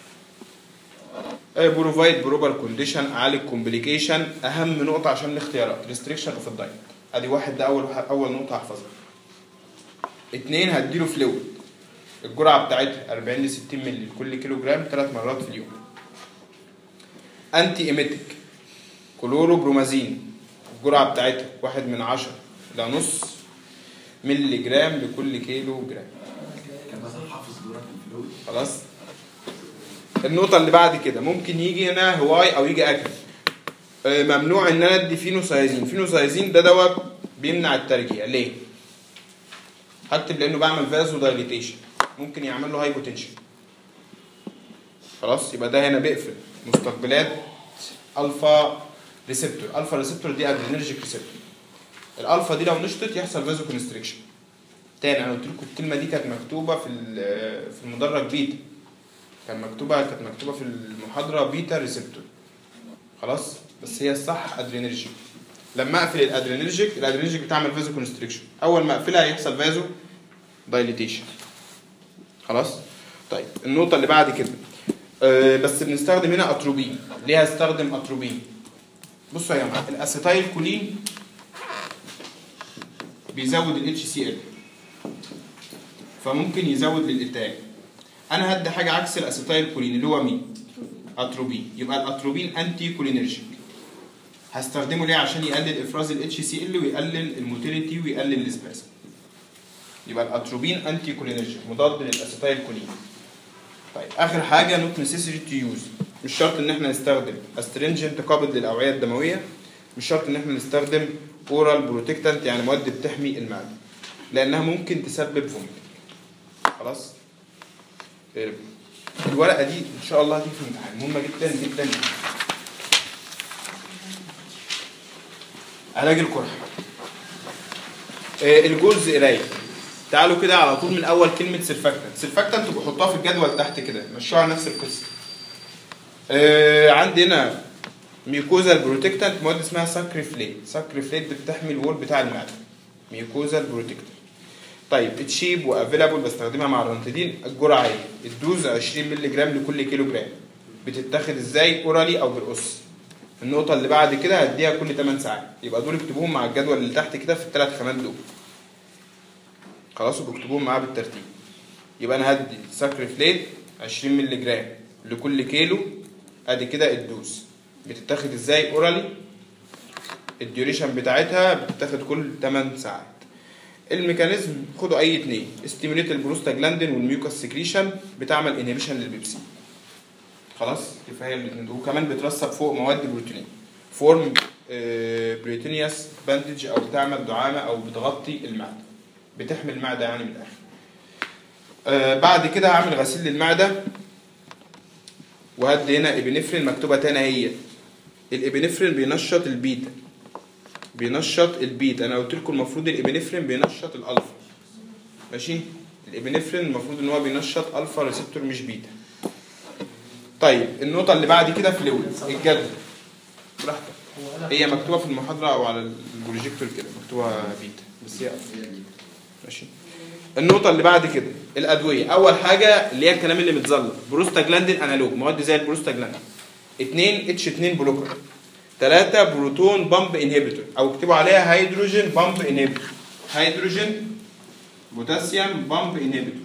بروفايد بروبر كونديشن اعالج كومبليكيشن اهم نقطه عشان الاختيارات ريستريكشن اوف الدايت ادي واحد ده اول واحد اول نقطه هحفظها اتنين هديله فلويد الجرعه بتاعتها 40 ل 60 مللي لكل كيلو جرام ثلاث مرات في اليوم انتي ايميتيك كلورو برومازين الجرعه بتاعتها واحد من عشرة إلى نص مللي جرام لكل كيلو جرام كان مثلا حافظ دورك الفلويد خلاص النقطة اللي بعد كده ممكن يجي هنا هواي أو يجي أكل آه، ممنوع إن أنا أدي فينوسايزين فينوسايزين ده دواء بيمنع الترجيع ليه؟ هكتب لأنه بعمل فازو دايليتيشن ممكن يعمل له هايبوتنشن خلاص يبقى ده هنا بيقفل مستقبلات الفا ريسبتور الفا ريسبتور دي ادرينرجيك ريسبتور الالفا دي لو نشطت يحصل فازو كونستريكشن تاني انا قلت لكم الكلمه دي كانت مكتوبه في ال- في المدرج بيتا كان مكتوبه كانت مكتوبه في المحاضره بيتا ريسبتور خلاص بس هي الصح ادرينرجيك لما اقفل الادرينرجيك الادرينرجيك بتعمل فازو كونستريكشن اول ما اقفلها هيحصل فازو دايليتيشن خلاص طيب النقطه اللي بعد كده أه بس بنستخدم هنا اتروبين ليه هستخدم اتروبين بصوا يا جماعه الاسيتايل كولين بيزود ال HCl فممكن يزود للإنتاج انا هدي حاجه عكس الاسيتايل كولين اللي هو مين اتروبين يبقى الاتروبين انتي كولينرجيك هستخدمه ليه عشان يقلل افراز ال HCl ويقلل الموتيليتي ويقلل الاسباسم يبقى الاتروبين انتي كولينرجيك مضاد للاسيتايل كولين طيب اخر حاجه نوت نسيسري تو يوز مش شرط ان احنا نستخدم استرنجنت قابض للاوعيه الدمويه مش شرط ان احنا نستخدم اورال بروتكتنت يعني مواد بتحمي المعده لانها ممكن تسبب فوميت خلاص آه، الورقه دي ان شاء الله هتيجي في الامتحان مهمه جدا جدا جدا علاج القرحه آه، الجزء قليل تعالوا كده على طول من اول كلمه سيرفاكتنت سيرفاكتنت بحطها في الجدول تحت كده مشوها على نفس القصه آه عندي هنا ميوكوزال بروتكتنت مواد اسمها ساكريفليت ساكريفليت بتحمي الوول بتاع المعده ميوكوزال بروتكتنت طيب تشيب وافيلابل بستخدمها مع الرنتدين الجرعه ايه الدوز 20 مللي جرام لكل كيلو جرام بتتاخد ازاي اورالي او بالقص النقطه اللي بعد كده هديها كل 8 ساعات يبقى دول اكتبوهم مع الجدول اللي تحت كده في الثلاث خانات دول خلاص وبكتبوهم معاه بالترتيب يبقى انا هدي ساكريفليت 20 مللي جرام لكل كيلو ادي كده الدوز بتتاخد ازاي اورالي الديوريشن بتاعتها بتتاخد كل 8 ساعات الميكانيزم خدوا اي اتنين استيموليت البروستاجلاندين والميوكاس سكريشن بتعمل انهبيشن للبيبسين خلاص كفايه الاثنين دول وكمان بترسب فوق مواد بروتينيه فورم بريتينيوس باندج او بتعمل دعامه او بتغطي المعده بتحمي المعده يعني من الاخر آه بعد كده هعمل غسيل للمعده وهدي هنا ابنفرين مكتوبه تاني هي الابنفرين بينشط البيتا بينشط البيتا انا قلت لكم المفروض الابنفرين بينشط الالفا ماشي الابنفرين المفروض ان هو بينشط الفا ريسبتور مش بيتا طيب النقطه اللي بعد كده فلويد الجدول براحتك هي مكتوبه في المحاضره او على البروجيكتور كده مكتوبه بيتا بس هي ماشي النقطة اللي بعد كده الأدوية أول حاجة اللي هي الكلام اللي متظلم بروستاجلاندين أنالوج مواد زي البروستاجلاندين اتنين اتش 2 بلوكر ثلاثة بروتون بامب انهبيتور أو اكتبوا عليها هيدروجين بامب انهبيتور هيدروجين بوتاسيوم بامب انهبيتور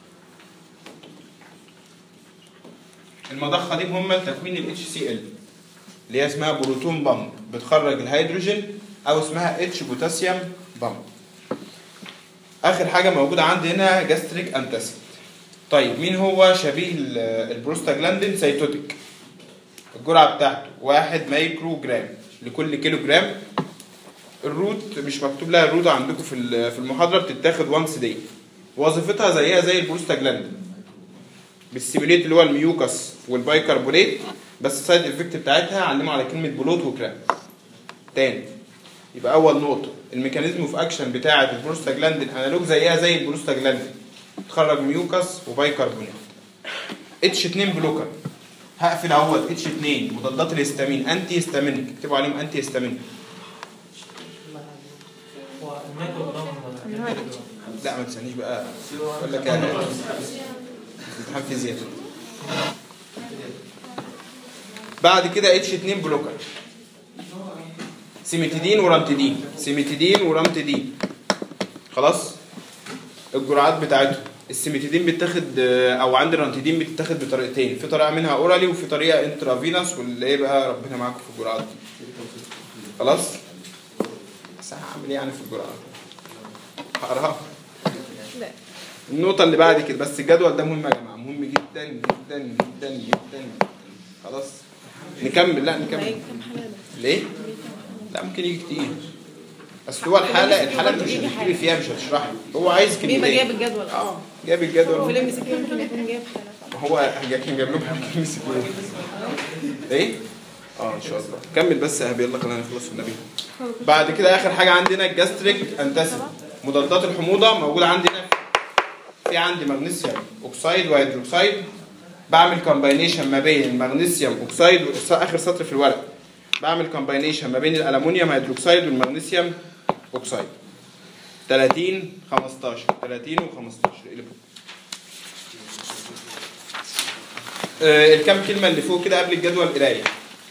المضخة دي مهمة لتكوين ال HCl اللي هي اسمها بروتون بامب بتخرج الهيدروجين أو اسمها اتش بوتاسيوم بامب اخر حاجه موجوده عندي هنا جاستريك انتاسيد طيب مين هو شبيه ال- البروستاجلاندين سيتوتيك الجرعه بتاعته واحد مايكرو جرام لكل كيلو جرام الروت مش مكتوب لها الروت عندكم في ال- في المحاضره بتتاخد وانس داي وظيفتها زيها زي البروستاجلاندين بالسيميليت اللي هو الميوكس والبايكربونات بس السايد افكت بتاعتها علموا على كلمه بلوت وكرام تاني يبقى اول نقطه الميكانيزم اوف اكشن بتاعه البروستاجلاندين انالوج زيها زي البروستاجلاندين تخرج ميوكس وبايكربونات اتش 2 بلوكر هقفل اهوت اتش 2 مضادات الهستامين انتي هستامينيك اكتبوا عليهم انتي هستامينيك هو المايكرو جرام لا ما تسالنيش بقى اقول لك انا امتحان فيزياء بعد كده اتش 2 بلوكر سيميتيدين ورامتيدين سيميتيدين ورامتيدين خلاص الجرعات بتاعتهم السيميتيدين بتاخد او عند الرانتيدين بتتاخد بطريقتين في طريقه منها اورالي وفي طريقه انترافينوس واللي ايه بقى ربنا معاكم في الجرعات دي خلاص بس هعمل ايه يعني في الجرعات هقراها لا النقطة اللي بعد كده بس الجدول ده مهم يا جماعة مهم جدا جدا جدا جدا خلاص نكمل لا ما نكمل يجي كام حلقة ليه؟ لا ممكن يجي كتير اصل هو الحالة الحالة انت مش هتكتبي فيها مش هتشرحي هو عايز بيبقى جايب كلمتين الجدول اه جاب الجدول فيلم مسك يمكن يكون جايب حلقة ما هو كان جاب لهم حاجة يمسك ايه؟ اه ان شاء الله كمل بس يا هبي يلا خلينا نخلص في النبي بعد كده اخر حاجة عندنا الجاستريك انتاسيد مضادات الحموضة موجودة عندنا في عندي مغنيسيوم اوكسايد وهيدروكسايد بعمل كومباينيشن ما بين المغنيسيوم اوكسايد و- اخر سطر في الورق بعمل كومباينيشن ما بين الالومنيوم هيدروكسايد والمغنيسيوم اوكسايد 30 15 30 و15 اقلبهم آه، الكام كلمه اللي فوق كده قبل الجدول قرايه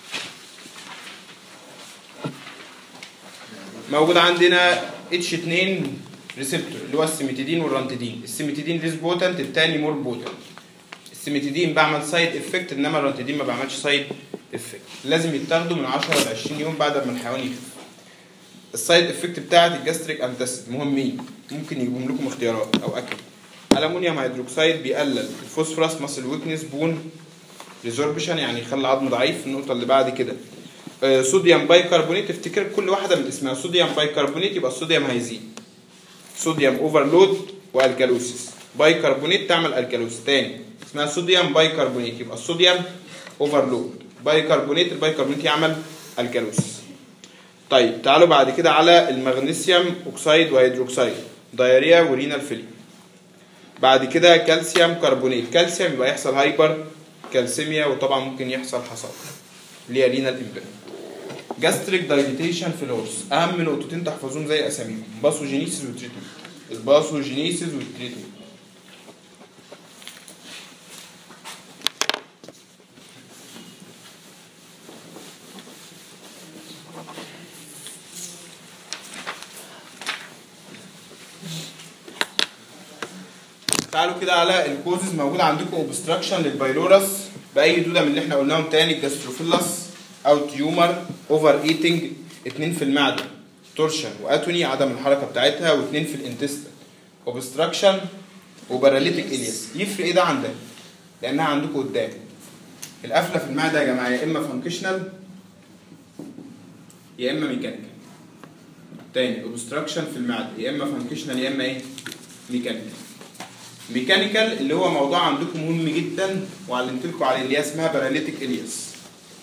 موجود عندنا اتش 2 ريسبتور اللي هو السيميتيدين والرانتيدين السيميتيدين ليس بوتنت الثاني مور بوتنت السيميتيدين بعمل سايد افكت انما الرانتيدين ما بعملش سايد افكت لازم يتاخدوا من 10 ل 20 يوم بعد ما الحيوان يخف السايد افكت بتاعه الجاستريك انتاسيد مهمين ممكن يجيبهم لكم اختيارات او اكل الومنيوم هيدروكسيد بيقلل الفوسفورس ماسل ويكنس بون ريزوربشن يعني يخلي العظم ضعيف النقطه اللي بعد كده آه، صوديوم بايكربونات افتكر كل واحده من اسمها صوديوم بايكربونات يبقى الصوديوم هيزيد صوديوم اوفرلود والكالوسيس بايكربونات تعمل الكالوس تاني اسمها صوديوم بايكربونات يبقى الصوديوم اوفرلود بايكربونات البايكربونات يعمل الكالوسيس طيب تعالوا بعد كده على المغنيسيوم اوكسيد وهيدروكسيد دايريا ورينال فيلي بعد كده كالسيوم كربونات كالسيوم يبقى يحصل هايبر كالسيميا وطبعا ممكن يحصل حصاد اللي هي رينال امبيرمنت جاستريك دايليتيشن فلورس اهم نقطتين تحفظوهم زي اساميهم باثوجينيسيس وتريتمنت الباثوجينيسيس والتريتمنت تعالوا كده على الكوزز موجود عندكم اوبستراكشن للبايلورس باي دوده من اللي احنا قلناهم تاني الجاستروفيلس او تيومر اوفر ايتنج اتنين في المعده تورشن واتوني عدم الحركه بتاعتها واتنين في الانتستين اوبستراكشن وباراليتيك الياس يفرق ايه ده عن ده لانها عندكم قدام القفله في المعده يا جماعه يا اما فانكشنال يا اما ميكانيكال تاني اوبستراكشن في المعده يا اما فانكشنال يا اما ايه ميكانيكال ميكانيكال اللي هو موضوع عندكم مهم جدا وعلمت لكم عليه اللي هي اسمها باراليتيك الياس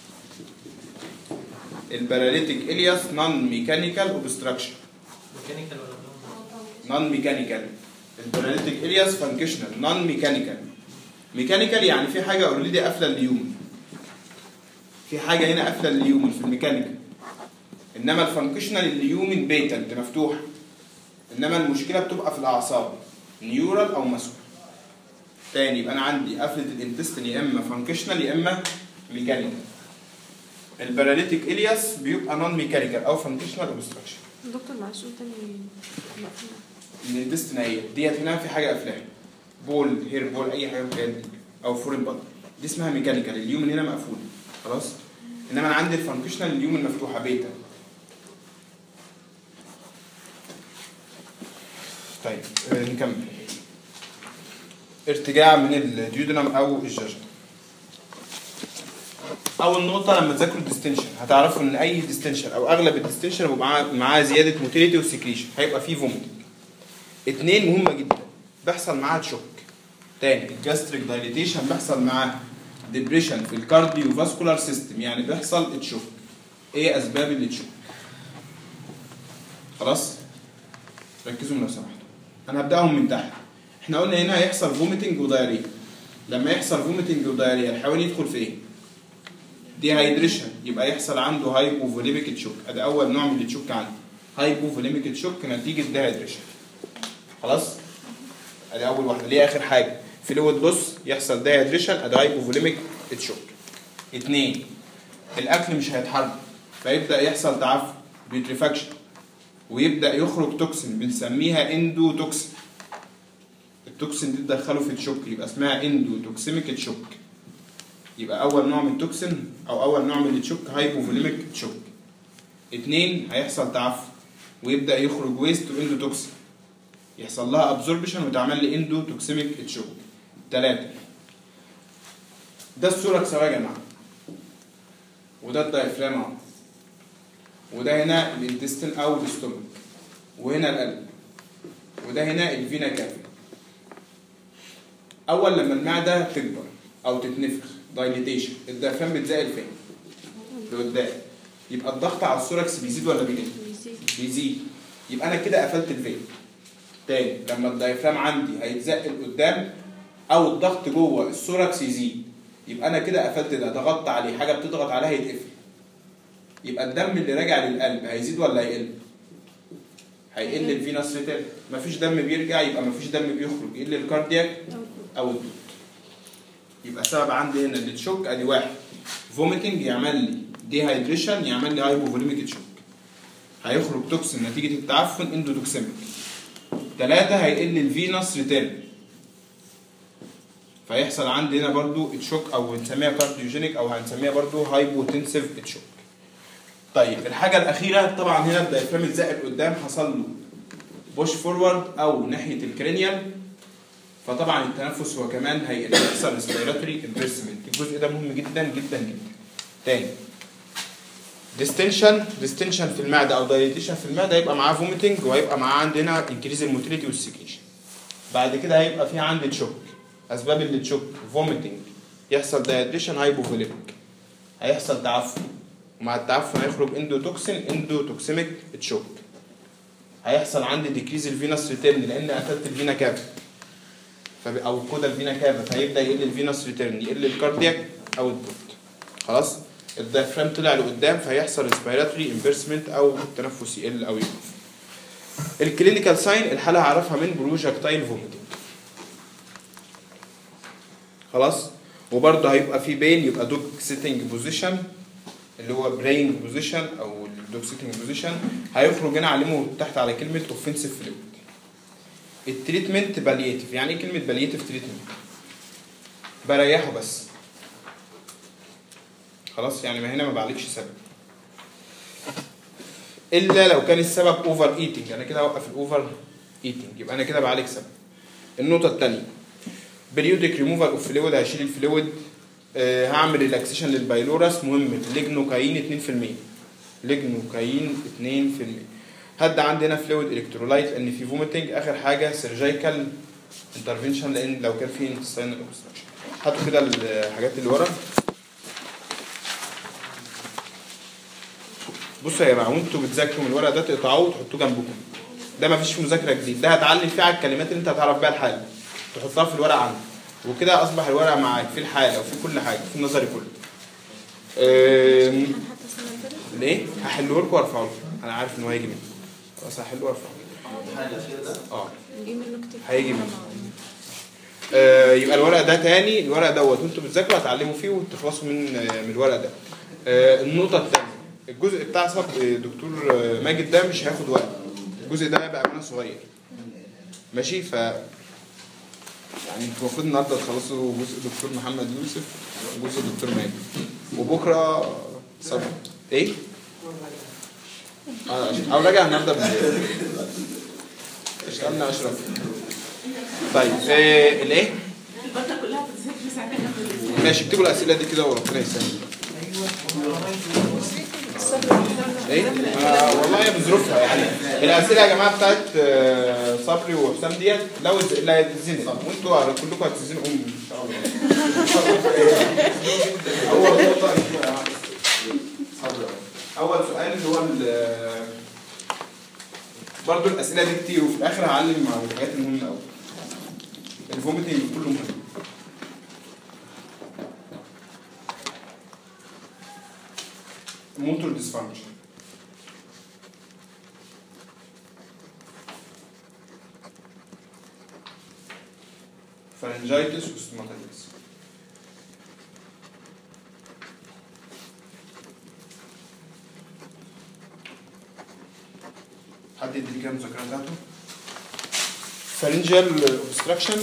الباراليتيك الياس نون ميكانيكال اوبستراكشن ميكانيكال ولا نون ميكانيكال الباراليتيك الياس فانكشنال نون ميكانيكال ميكانيكال يعني في حاجه اوريدي قافله اليومن في حاجه هنا قافله اليومن في الميكانيكال انما الفانكشنال اليومن بيتنت مفتوح انما المشكله بتبقى في الاعصاب نيورال او ماسكول تاني يبقى انا عندي قفله الانتستين يا اما فانكشنال يا اما ميكانيكال الباراليتيك الياس بيبقى نون ميكانيكال او فانكشنال اوبستراكشن دكتور معلش قول تاني مقفولة. الانتستين اهي ديت هنا في حاجه قافلاها بول هير بول اي حاجه من الحاجات دي او فورين بادي دي اسمها ميكانيكال اليومن هنا مقفول خلاص انما انا عندي الفانكشنال اليومن مفتوحه بيتا طيب آه، نكمل ارتجاع من الديودنم او الججر اول نقطه لما تذاكروا الديستنشن هتعرفوا ان اي ديستنشن او اغلب الديستنشن هيبقى معاه معاه زياده موتيليتي وسكريشن هيبقى فيه فوميت اتنين مهمه جدا بيحصل معاها تشوك تاني الجاستريك دايليتيشن بيحصل معاه ديبريشن في الكارديو فاسكولار سيستم يعني بيحصل تشوك ايه اسباب التشوك خلاص ركزوا لو سمحتوا انا هبداهم من تحت احنا قلنا هنا هيحصل فوميتنج ودايريا لما يحصل فوميتنج ودايريا الحيوان يدخل في ايه دي هايدريشن يبقى يحصل عنده هايبوفوليميك تشوك ادي اول نوع من التشوك عندي هايبوفوليميك تشوك نتيجه ديهايدريشن خلاص ادي اول واحده اللي هي اخر حاجه فلويد لوس يحصل ديهايدريشن ادي هايبوفوليميك تشوك اتنين الاكل مش هيتحرك فيبدا يحصل تعفن بيتريفاكشن ويبدا يخرج توكسين بنسميها اندو توكسين التوكسين دي تدخله في التشوك يبقى اسمها اندو توكسيميك تشوك يبقى اول نوع من التوكسين او اول نوع من التشوك هايبوفوليميك تشوك اتنين هيحصل تعفن ويبدا يخرج ويست واندو توكسين يحصل لها ابزوربشن وتعمل لي اندو توكسيميك تشوك تلاتة ده السوركس اهو يا جماعه وده الدايفرام اهو وده هنا الانتستين او الاستومك وهنا القلب وده هنا الفينا كافي اول لما المعده تكبر او تتنفخ دايليتيشن الدايفرام بتزقل فين لقدام يبقى الضغط على السوركس بيزيد ولا بيقل بيزيد بيزيد يبقى انا كده قفلت الفين تاني لما الدايفرام عندي هيتزق لقدام او الضغط جوه السوركس يزيد يبقى انا كده قفلت ده ضغطت عليه حاجه بتضغط عليها يتقفل يبقى الدم اللي راجع للقلب هيزيد ولا هيقل هيقل الفينوس ريتيرن مفيش دم بيرجع يبقى مفيش دم بيخرج يقل الكاردياك او الدود يبقى سبب عندي هنا التشوك ادي واحد فوميتنج يعمل لي ديهايدريشن يعمل لي هايبوفوليميك تشوك هيخرج توكسين نتيجه التعفن اندوتوكسيميك ثلاثة هيقل الفينوس ريتيرن فيحصل عندي هنا برضو تشوك او بنسميها كارديوجينيك او هنسميها برضو هايبوتنسيف تشوك طيب الحاجة الأخيرة طبعا هنا الدايفرام اتزق لقدام حصل له بوش فورورد أو ناحية الكرينيال فطبعا التنفس هو كمان هي- هيحصل ريسبيراتوري امبرسمنت الجزء ده مهم جدا جدا جدا تاني ديستنشن ديستنشن في المعده او دايليتيشن في المعده هيبقى معاه فوميتنج وهيبقى معاه عندنا انكريز الموتيليتي والسكريشن بعد كده هيبقى في عندي تشوك اسباب اللي تشوك فوميتنج يحصل دايليتيشن هايبوفوليميك هيحصل تعفن ومع التعفن هيخرج اندوتوكسين اندوتوكسيميك تشوك هيحصل عندي ديكريز الفينس ريتيرن لان قتلت الفينا كافا فب- او الكودا الفينا كافا فهيبدا يقل الفينس ريتيرن يقل الكاردياك اوتبوت خلاص الدايفرام طلع لقدام فهيحصل ريسبيراتوري امبيرسمنت او التنفس يقل او يقف الكلينيكال ساين الحاله هعرفها من بروجكتايل فوميتنج خلاص وبرضه هيبقى في بين يبقى دوك سيتنج بوزيشن اللي هو برين بوزيشن او الدوك سيتنج بوزيشن هيخرج هنا علمه تحت على كلمه اوفنسيف فلويد التريتمنت بالياتيف يعني ايه كلمه بالياتيف تريتمنت بريحه بس خلاص يعني ما هنا ما بعالجش سبب الا لو كان السبب اوفر ايتنج انا كده اوقف الاوفر ايتنج يبقى انا كده بعالج سبب النقطه الثانيه بريودك ريموفال اوف فلويد هشيل الفلويد آه هعمل ريلاكسيشن للبايلورس مهم ليجنوكاين 2% ليجنوكاين 2% هد عندنا فلويد الكترولايت لان في فوميتنج اخر حاجه سيرجيكال انترفنشن لان لو كان في انتستينال اوبستراكشن هاتوا كده الحاجات اللي ورا بصوا يا جماعه وانتوا بتذاكروا من الورق ده تقطعوه وتحطوه جنبكم ده مفيش فيه مذاكره جديد ده هتعلم فيه على الكلمات اللي انت هتعرف بيها الحاله تحطها في الورق عندك وكده اصبح الورق معاك في الحاله وفي كل حاجه في النظري كله أم، حتى السنة اللي فاتت ليه هحله لكم وارفعه لكم انا عارف ان هو هيجي منه خلاص هحله وارفعه اه نجيب منه كتير هيجي منه. آه، يبقى الورق ده تاني الورق دوت وانتوا بتذاكروا هتعلموا فيه وتخلصوا من آه، من الورق ده آه، النقطة الثانية الجزء بتاع صب آه، دكتور آه، ماجد ده مش هياخد وقت الجزء ده هيبقى أمانة صغير ماشي ف يعني انتوا المفروض النهارده تخلصوا جزء دكتور محمد يوسف وجزء دكتور ماجد وبكره صب ايه؟ اه او راجع النهارده بالليل اشتغلنا اشرف طيب آه، الايه؟ البطه كلها بتذاكر ساعتها ماشي اكتبوا الاسئله دي كده وربنا يسهل ايه؟ آه والله هي بظروفها يعني الاسئله يا جماعه بتاعت آه، صبري وحسام ديت لو الز- اللي هيتزنق وانتوا كلكم هتتزنقوا ان شاء الله اول نقطه اول سؤال اللي هو ال- برضو الاسئله دي كتير وفي الاخر هعلم مع الحاجات المهمه قوي الفوميتنج كله مهم موتور ديسفانكشن فارنجايتس وستوماتيتس حد يدي كام مذاكره بتاعته فارنجال اوبستراكشن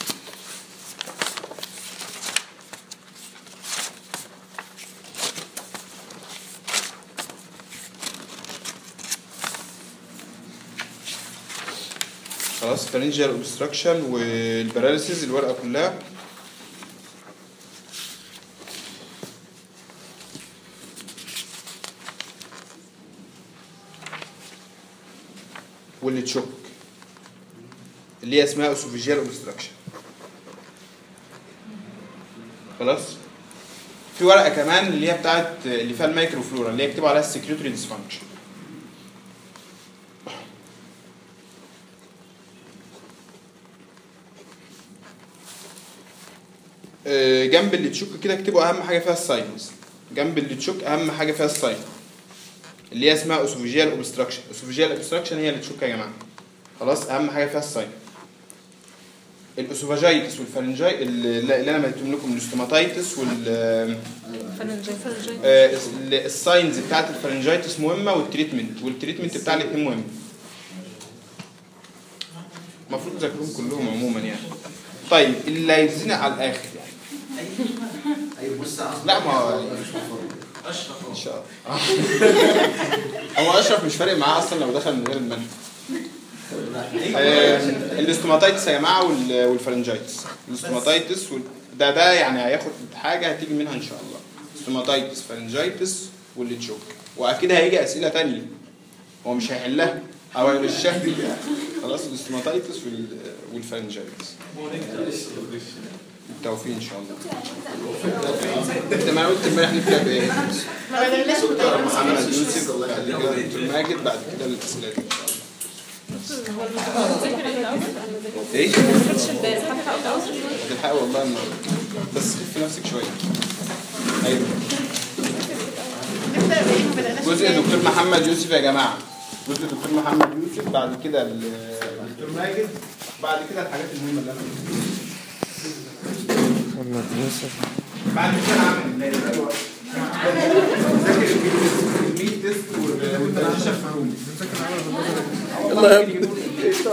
خلاص فارنجال اوبستراكشن والباراليسيز الورقه كلها واللي تشوك اللي هي اسمها اسوفيجيال اوبستراكشن خلاص في ورقه كمان اللي هي بتاعت اللي فيها المايكروفلورا اللي هي يكتبوا عليها السكريتوري ديسفانكشن آه، جنب اللي تشك كده اكتبوا اهم حاجه فيها الساينز جنب اللي تشك اهم حاجه فيها الساين اللي هي اسمها اسوفيجيال اوبستراكشن اسوفيجيال اوبستراكشن هي اللي تشك يا جماعه خلاص اهم حاجه فيها الساين الاسوفاجيتس والفارنجاي اللي اللي انا مديتهم لكم الاستوماتيتس وال فرنجاي فرنجاي آه، ال- الساينز بتاعت الفارنجايتس مهمه والتريتمنت والتريتمنت بتاع الاثنين مهم المفروض تذاكروهم كلهم عموما يعني طيب اللي هيتزنق على الاخر يعني ايوه بص لا ما هو اشرف ان شاء الله هو اشرف مش فارق معاه اصلا لو دخل من غير المنهج آه، الاستوماتايتس يا جماعه وال- والفرنجايتس الاستوماتايتس وال- ده ده يعني هياخد حاجه هتيجي منها ان شاء الله استوماتايتس فرنجايتس واللي تشوك واكيد هيجي اسئله تانية هو مش هيحلها او هيغشها خلاص الاستوماتايتس وال- والفرنجايتس بالتوفيق ان شاء الله انت ما قلت امبارح نبدا بايه؟ ما بدأناش دكتور محمد يوسف بعد كده دكتور ماجد بعد كده الاسئله ان شاء الله ايه؟ تلحق والله النهارده بس خف نفسك شويه ايوه نبدأ بإيه ما بدأناش جزء بإيه؟ دكتور محمد يوسف يا جماعه جزء دكتور محمد يوسف بعد كده الدكتور ماجد بعد كده الحاجات المهمه اللي انا بعد كده انا عامل اللي هي الأول. ذاكر الميت تيست والترانزيشن في الروم يلا يا ابني